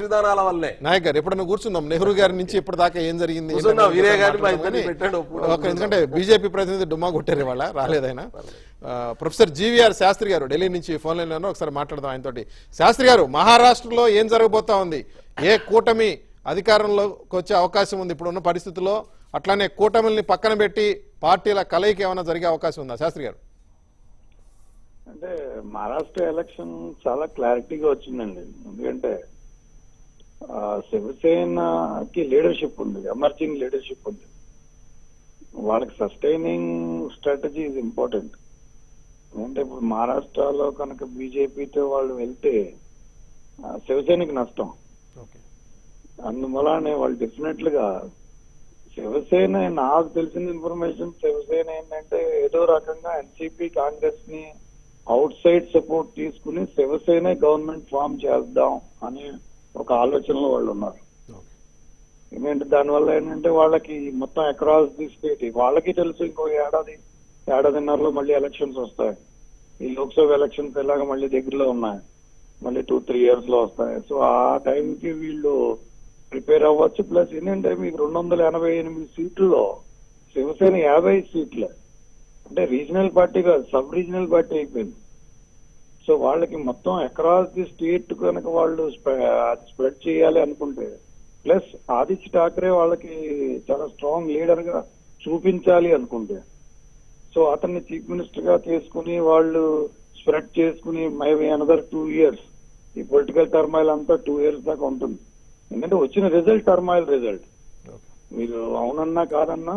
వాళ్ళే నాయక్ గారు ఎప్పుడన్నా కూర్చుందాం నెహ్రూ గారి నుంచి ఇప్పటిదాకా ఏం జరిగింది కూర్చుందాం, ఏంటనేది వీరే ఒకసారి గారిని మా మాట్లాడదాం ఇద్దరిని కానీ పెట్టండి, ఒప్పుడు ఒక ఎందుకంటే బీజేపీ ప్రతినిధి డుమ్మా కొట్టారు ఇవాళ రాలేదైనా ఆ, ప్రొఫెసర్ జీవీఆర్ శాస్త్రి గారు ఢిల్లీ నుంచి ఫోన్ లైన్ లో ఒకసారి మాట్లాడదాం ఆయనతోటి శాస్త్రి గారు మహారాష్ట్రలో ఏం జరగబోతా ఉంది ఏ కూటమి అధికారంలోకి వచ్చే అవకాశం ఉంది ఇప్పుడున్న పరిస్థితుల్లో అట్లానే కూటమిల్ని పక్కన పెట్టి పార్టీల కలయిక ఏమైనా జరిగే అవకాశం ఉందా శాస్త్రి గారు అంటే మహారాష్ట్ర ఎలక్షన్ చాలా క్లారిటీగా వచ్చిందండి ఎందుకంటే ఆ, శివసేనకి లీడర్షిప్ ఉంది ఎమర్జింగ్ లీడర్షిప్ ఉంది వాళ్ళకి సస్టైనింగ్ స్ట్రాటజీ ఇస్ ఇంపార్టెంట్ అంటే ఇప్పుడు మహారాష్ట్రలో కనుక బీజేపీతో వాళ్ళు వెళ్తే ఆ, శివసేనకి నష్టం ఓకే అందువలనే వాళ్ళు డెఫినెట్ గా శివసేన నాకు తెలిసిన ఇన్ఫర్మేషన్ శివసేన ఏంటంటే ఏదో రకంగా ఎన్సీపీ కాంగ్రెస్ ని అవుట్ సైడ్ సపోర్ట్ తీసుకుని శివసేన గవర్నమెంట్ ఫామ్ చేద్దాం అనే ఒక ఆలోచనలో వాళ్ళు ఉన్నారు ఓకే ఎందుకంటే దానివల్ల ఏంటంటే వాళ్ళకి మొత్తం అక్రాస్ ది స్టేట్ వాళ్ళకి తెలుసు ఇంకో ఏడాది ఏడాదిన్నరలో మళ్ళీ ఎలక్షన్స్ వస్తాయి ఈ లోక్సభ ఎలక్షన్స్ ఎలాగ మళ్ళీ దగ్గరలో ఉన్నాయి మళ్ళీ టూ త్రీ ఇయర్స్ లో వస్తాయి సో ఆ టైంకి వీళ్ళు ప్రిపేర్ అవ్వచ్చు ప్లస్ ఏంటంటే మీకు రెండు వందల ఎనభై ఎనిమిది సీట్లలో శివసేన యాభై సీట్లే అంటే రీజనల్ పార్టీ కాదు సబ్ రీజనల్ పార్టీ అయిపోయింది సో వాళ్ళకి మొత్తం అక్రాస్ ది స్టేట్ కనుక వాళ్ళు స్ప్రెడ్ చేయాలి అనుకుంటే ప్లస్ ఆదిత్య ఠాకరే వాళ్ళకి చాలా స్ట్రాంగ్ లీడర్ గా చూపించాలి అనుకుంటే సో అతన్ని చీఫ్ మినిస్టర్ గా తీసుకుని వాళ్ళు స్ప్రెడ్ చేసుకుని మేబీ అనదర్ టూ ఇయర్స్ ఈ పొలిటికల్ టర్మాయిల్ అంతా టూ ఇయర్స్ దాకా ఉంటుంది ఎందుకంటే వచ్చిన రిజల్ట్ టర్మాయిల్ రిజల్ట్ ఓకే మీరు అవునన్నా కాదన్నా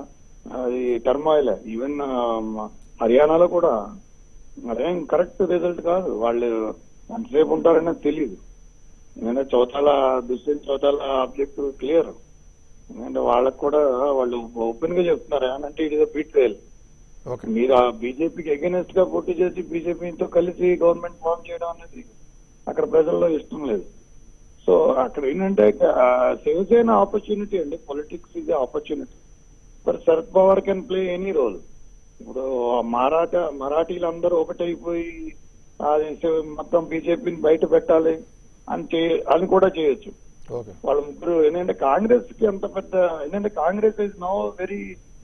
అది టర్మాయిల్ ఈవెన్ హర్యానాలో కూడా అదేం కరెక్ట్ రిజల్ట్ కాదు వాళ్ళు ఎంతసేపు ఉంటారనేది తెలియదు ఎందుకంటే చౌతాల దుష్యంత్ చౌతాల ఆబ్జెక్ట్ క్లియర్ ఎందుకంటే వాళ్ళకు కూడా వాళ్ళు ఓపెన్ గా చెప్తున్నారు ఏమంటే it is beat well okay మీరు ఆ బీజేపీకి అగేనెస్ట్ గా పోటీ చేసి బీజేపీతో కలిసి గవర్నమెంట్ ఫామ్ చేయడం అనేది అక్కడ ప్రజల్లో ఇష్టం లేదు సో అక్కడ ఏంటంటే ఆ, శివసేన ఆపర్చునిటీ అండి పొలిటిక్స్ ఇది opportunity but Sharad Pawar can play any role ఇప్పుడు మరాఠా మరాఠీలందరూ ఒకటైపోయి అది శివ- మొత్తం బీజేపీని బయట పెట్టాలి అని చే- అని కూడా చేయొచ్చు ఓకే వాళ్ళ ముగ్గురు ఏంటంటే కాంగ్రెస్ కి అంత పెద్ద ఏంటంటే Congress is no very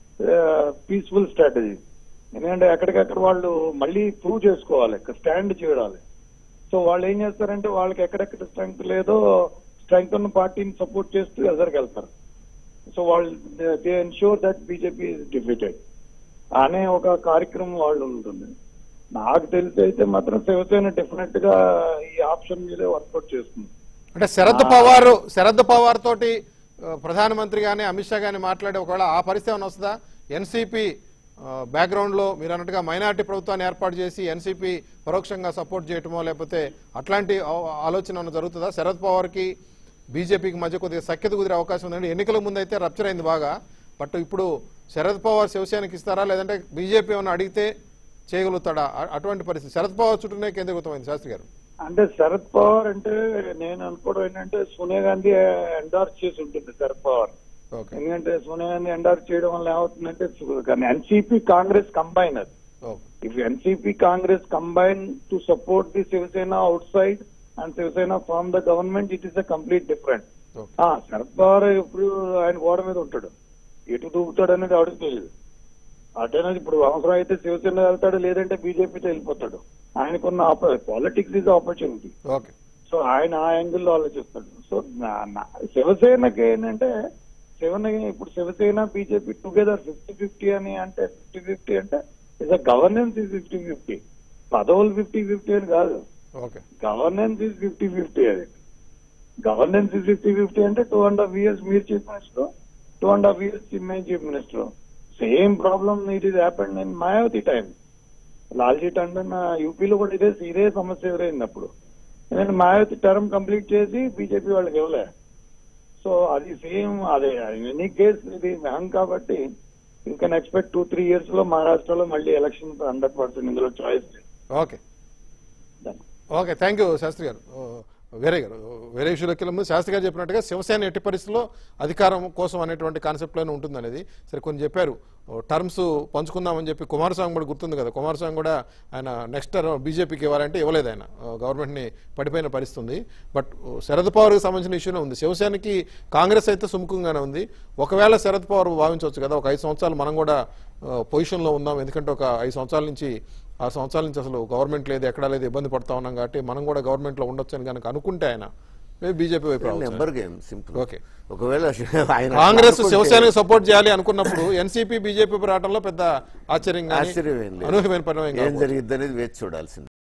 peaceful strategy ఎందుకంటే ఎక్కడికక్కడ వాళ్ళు మళ్ళీ ప్రూవ్ చేసుకోవాలి స్టాండ్ చేయాలి సో వాళ్ళు ఏం చేస్తారంటే వాళ్ళకి ఎక్కడెక్కడ స్ట్రెంగ్త్ లేదో స్ట్రెంగ్త్ ఉన్న పార్టీని సపోర్ట్ చేస్తూ ఎదరికి వెళ్తారు సో వాళ్ళు they ensure that BJP is defeated అనే ఒక కార్యక్రమం వాళ్ళు ఉంటుంది నాకు తెలిసి అయితే మాత్రం శివసేన డెఫినెట్ గా ఈ ఆప్షన్ మీదే వర్కౌట్ చేస్తుంది అంటే శరద్ పవార్ శరద్ పవార్ తోటి ఆ, ప్రధానమంత్రి గాని అమిత్ షా గాని మాట్లాడే ఒకవేళ ఆ పరిస్థితి ఏమైనా వస్తుందా ఎన్సీపీ బ్యాక్గ్రౌండ్ లో మీరు అన్నట్టుగా మైనారిటీ ప్రభుత్వాన్ని ఏర్పాటు చేసి ఎన్సీపీ పరోక్షంగా సపోర్ట్ చేయటమో లేకపోతే అట్లాంటి ఆ- ఆలోచన ఏమైనా జరుగుతుందా శరద్ పవార్ కి బీజేపీకి మధ్య కొద్దిగా సఖ్యత కుదిరే అవకాశం ఉందండి ఎన్నికల ముందు అయితే రప్చర్ అయింది బాగా బట్ ఇప్పుడు శరద్ పవార్ శివసేనకి ఇస్తారా లేదంటే బీజేపీ ఏమైనా అడిగితే చేయగలుగుతాడా అ- అటువంటి పరిస్థితి శరద్ పవార్ చుట్టూనే కేంద్రీకృతమైంది శాస్త్రి గారు అంటే శరద్ పవార్ అంటే నేను అనుకోవడం ఏంటంటే సోనియా గాంధీ ఎండార్స్ చేసి ఉంటుంది శరద్ పవార్ ఓకే ఎందుకంటే సోనియా గాంధీ ఎండార్స్ చేయడం వల్ల ఏమవుతుందంటే ఎన్సీపీ కాంగ్రెస్ కంబైన్ అది okay if NCP Congress combine to support the Shivsena outside and Shivsena from the government, it is a complete different. Okay ఆ, శరద్ పవార్ ఇప్పుడు ఆయన గోడ మీద ఉంటాడు ఎటు దూకుతాడు అనేది ఆవిడకి తెలియదు అటైనది ఇప్పుడు అవసరం అయితే శివసేన వెళ్తాడు లేదంటే బీజేపీతో వెళ్ళిపోతాడు ఆయనకున్న politics is opportunity okay so ఆయన ఆ యాంగిల్లో ఆలోచిస్తాడు సో నా- నా- శివసేనకి ఏంటంటే శివన ఇప్పుడు Shiv Sena BJP together fifty fifty అని అంటే ఫిఫ్టీ ఫిఫ్టీ అంటే is governance is fifty fifty పదవులు ఫిఫ్టీ ఫిఫ్టీ అని కాదు okay governance is fifty fifty అది గవర్నెన్స్ ఇస్ ఫిఫ్టీ ఫిఫ్టీ అంటే టూ అండ్ హాఫ్ ఇయర్స్ మీరు chief minister two and half years మేము chief minister same problem it is happened in Mayawati time Lalji Tandon యూపీలో కూడా ఇదే ఇదే సమస్య ఎదురైంది అప్పుడు ఎందుకంటే మాయావతి టర్మ్ కంప్లీట్ చేసి బీజేపీ వాళ్ళకి ఇవ్వలే సో అది సేమ్ అదే ఎనీ కేస్ ఇది మ్యామ్ కాబట్టి you can expect two three years లో మహారాష్ట్రలో మళ్ళీ ఎలక్షన్ హండ్రెడ్ పర్సెంట్ ఇందులో చాయిస్ లేదు okay okay thank you Shastri garu ఓ, వేరే గారు వేరే విషయంలోకి వెళ్ళే ముందు శాస్త్రి గారు చెప్పినట్టుగా శివసేన ఎట్టి పరిస్థితుల్లో అధికారం కోసం అనేటువంటి కాన్సెప్ట్లోనే ఉంటుంది అనేది సరే కొన్ని చెప్పారు టర్మ్స్ పంచుకుందామని చెప్పి కుమారస్వామి కూడా గుర్తుంది కదా కుమారస్వామి కూడా ఆయన నెక్స్ట్ టర్మ్ బీజేపీకి ఇవ్వాలంటే ఇవ్వలేదు ఆయన గవర్నమెంట్ని పడిపోయిన పరిస్థితి ఉంది బట్ శరద్ పవార్కి సంబంధించిన ఇష్యూనే ఉంది శివసేనకి కాంగ్రెస్ అయితే సుముఖంగానే ఉంది ఒకవేళ శరద్ పవార్ భావించవచ్చు కదా ఒక ఐదు సంవత్సరాలు మనం కూడా పొజిషన్లో ఉందాం ఎందుకంటే ఒక ఐదు సంవత్సరాల నుంచి ఆరు సంవత్సరాల నుంచి అసలు గవర్నమెంట్ లేదు ఎక్కడా లేదు ఇబ్బంది పడతా ఉన్నాం కాబట్టి మనం కూడా గవర్నమెంట్లో ఉండొచ్చు అని కనుక అనుకుంటే ఆయన మేబీ బీజేపీ వైపు రావచ్చు నెంబర్ గేమ్ సింపుల్ ఓకే. ఒకవేళ ఆయన కాంగ్రెస్ అనుకుంటే శివసేనకు సపోర్ట్ చేయాలి అనుకున్నప్పుడు ఎన్సీపీ బీజేపీ రావడంలో పెద్ద ఆశ్చర్యం కానీ ఆశ్చర్యం ఏం లేదు. అనూహ్యమైన పరిణామం ఏం కాకపోవచ్చు. జరిగిద్ది అనేది వేచి చూడాల్సింది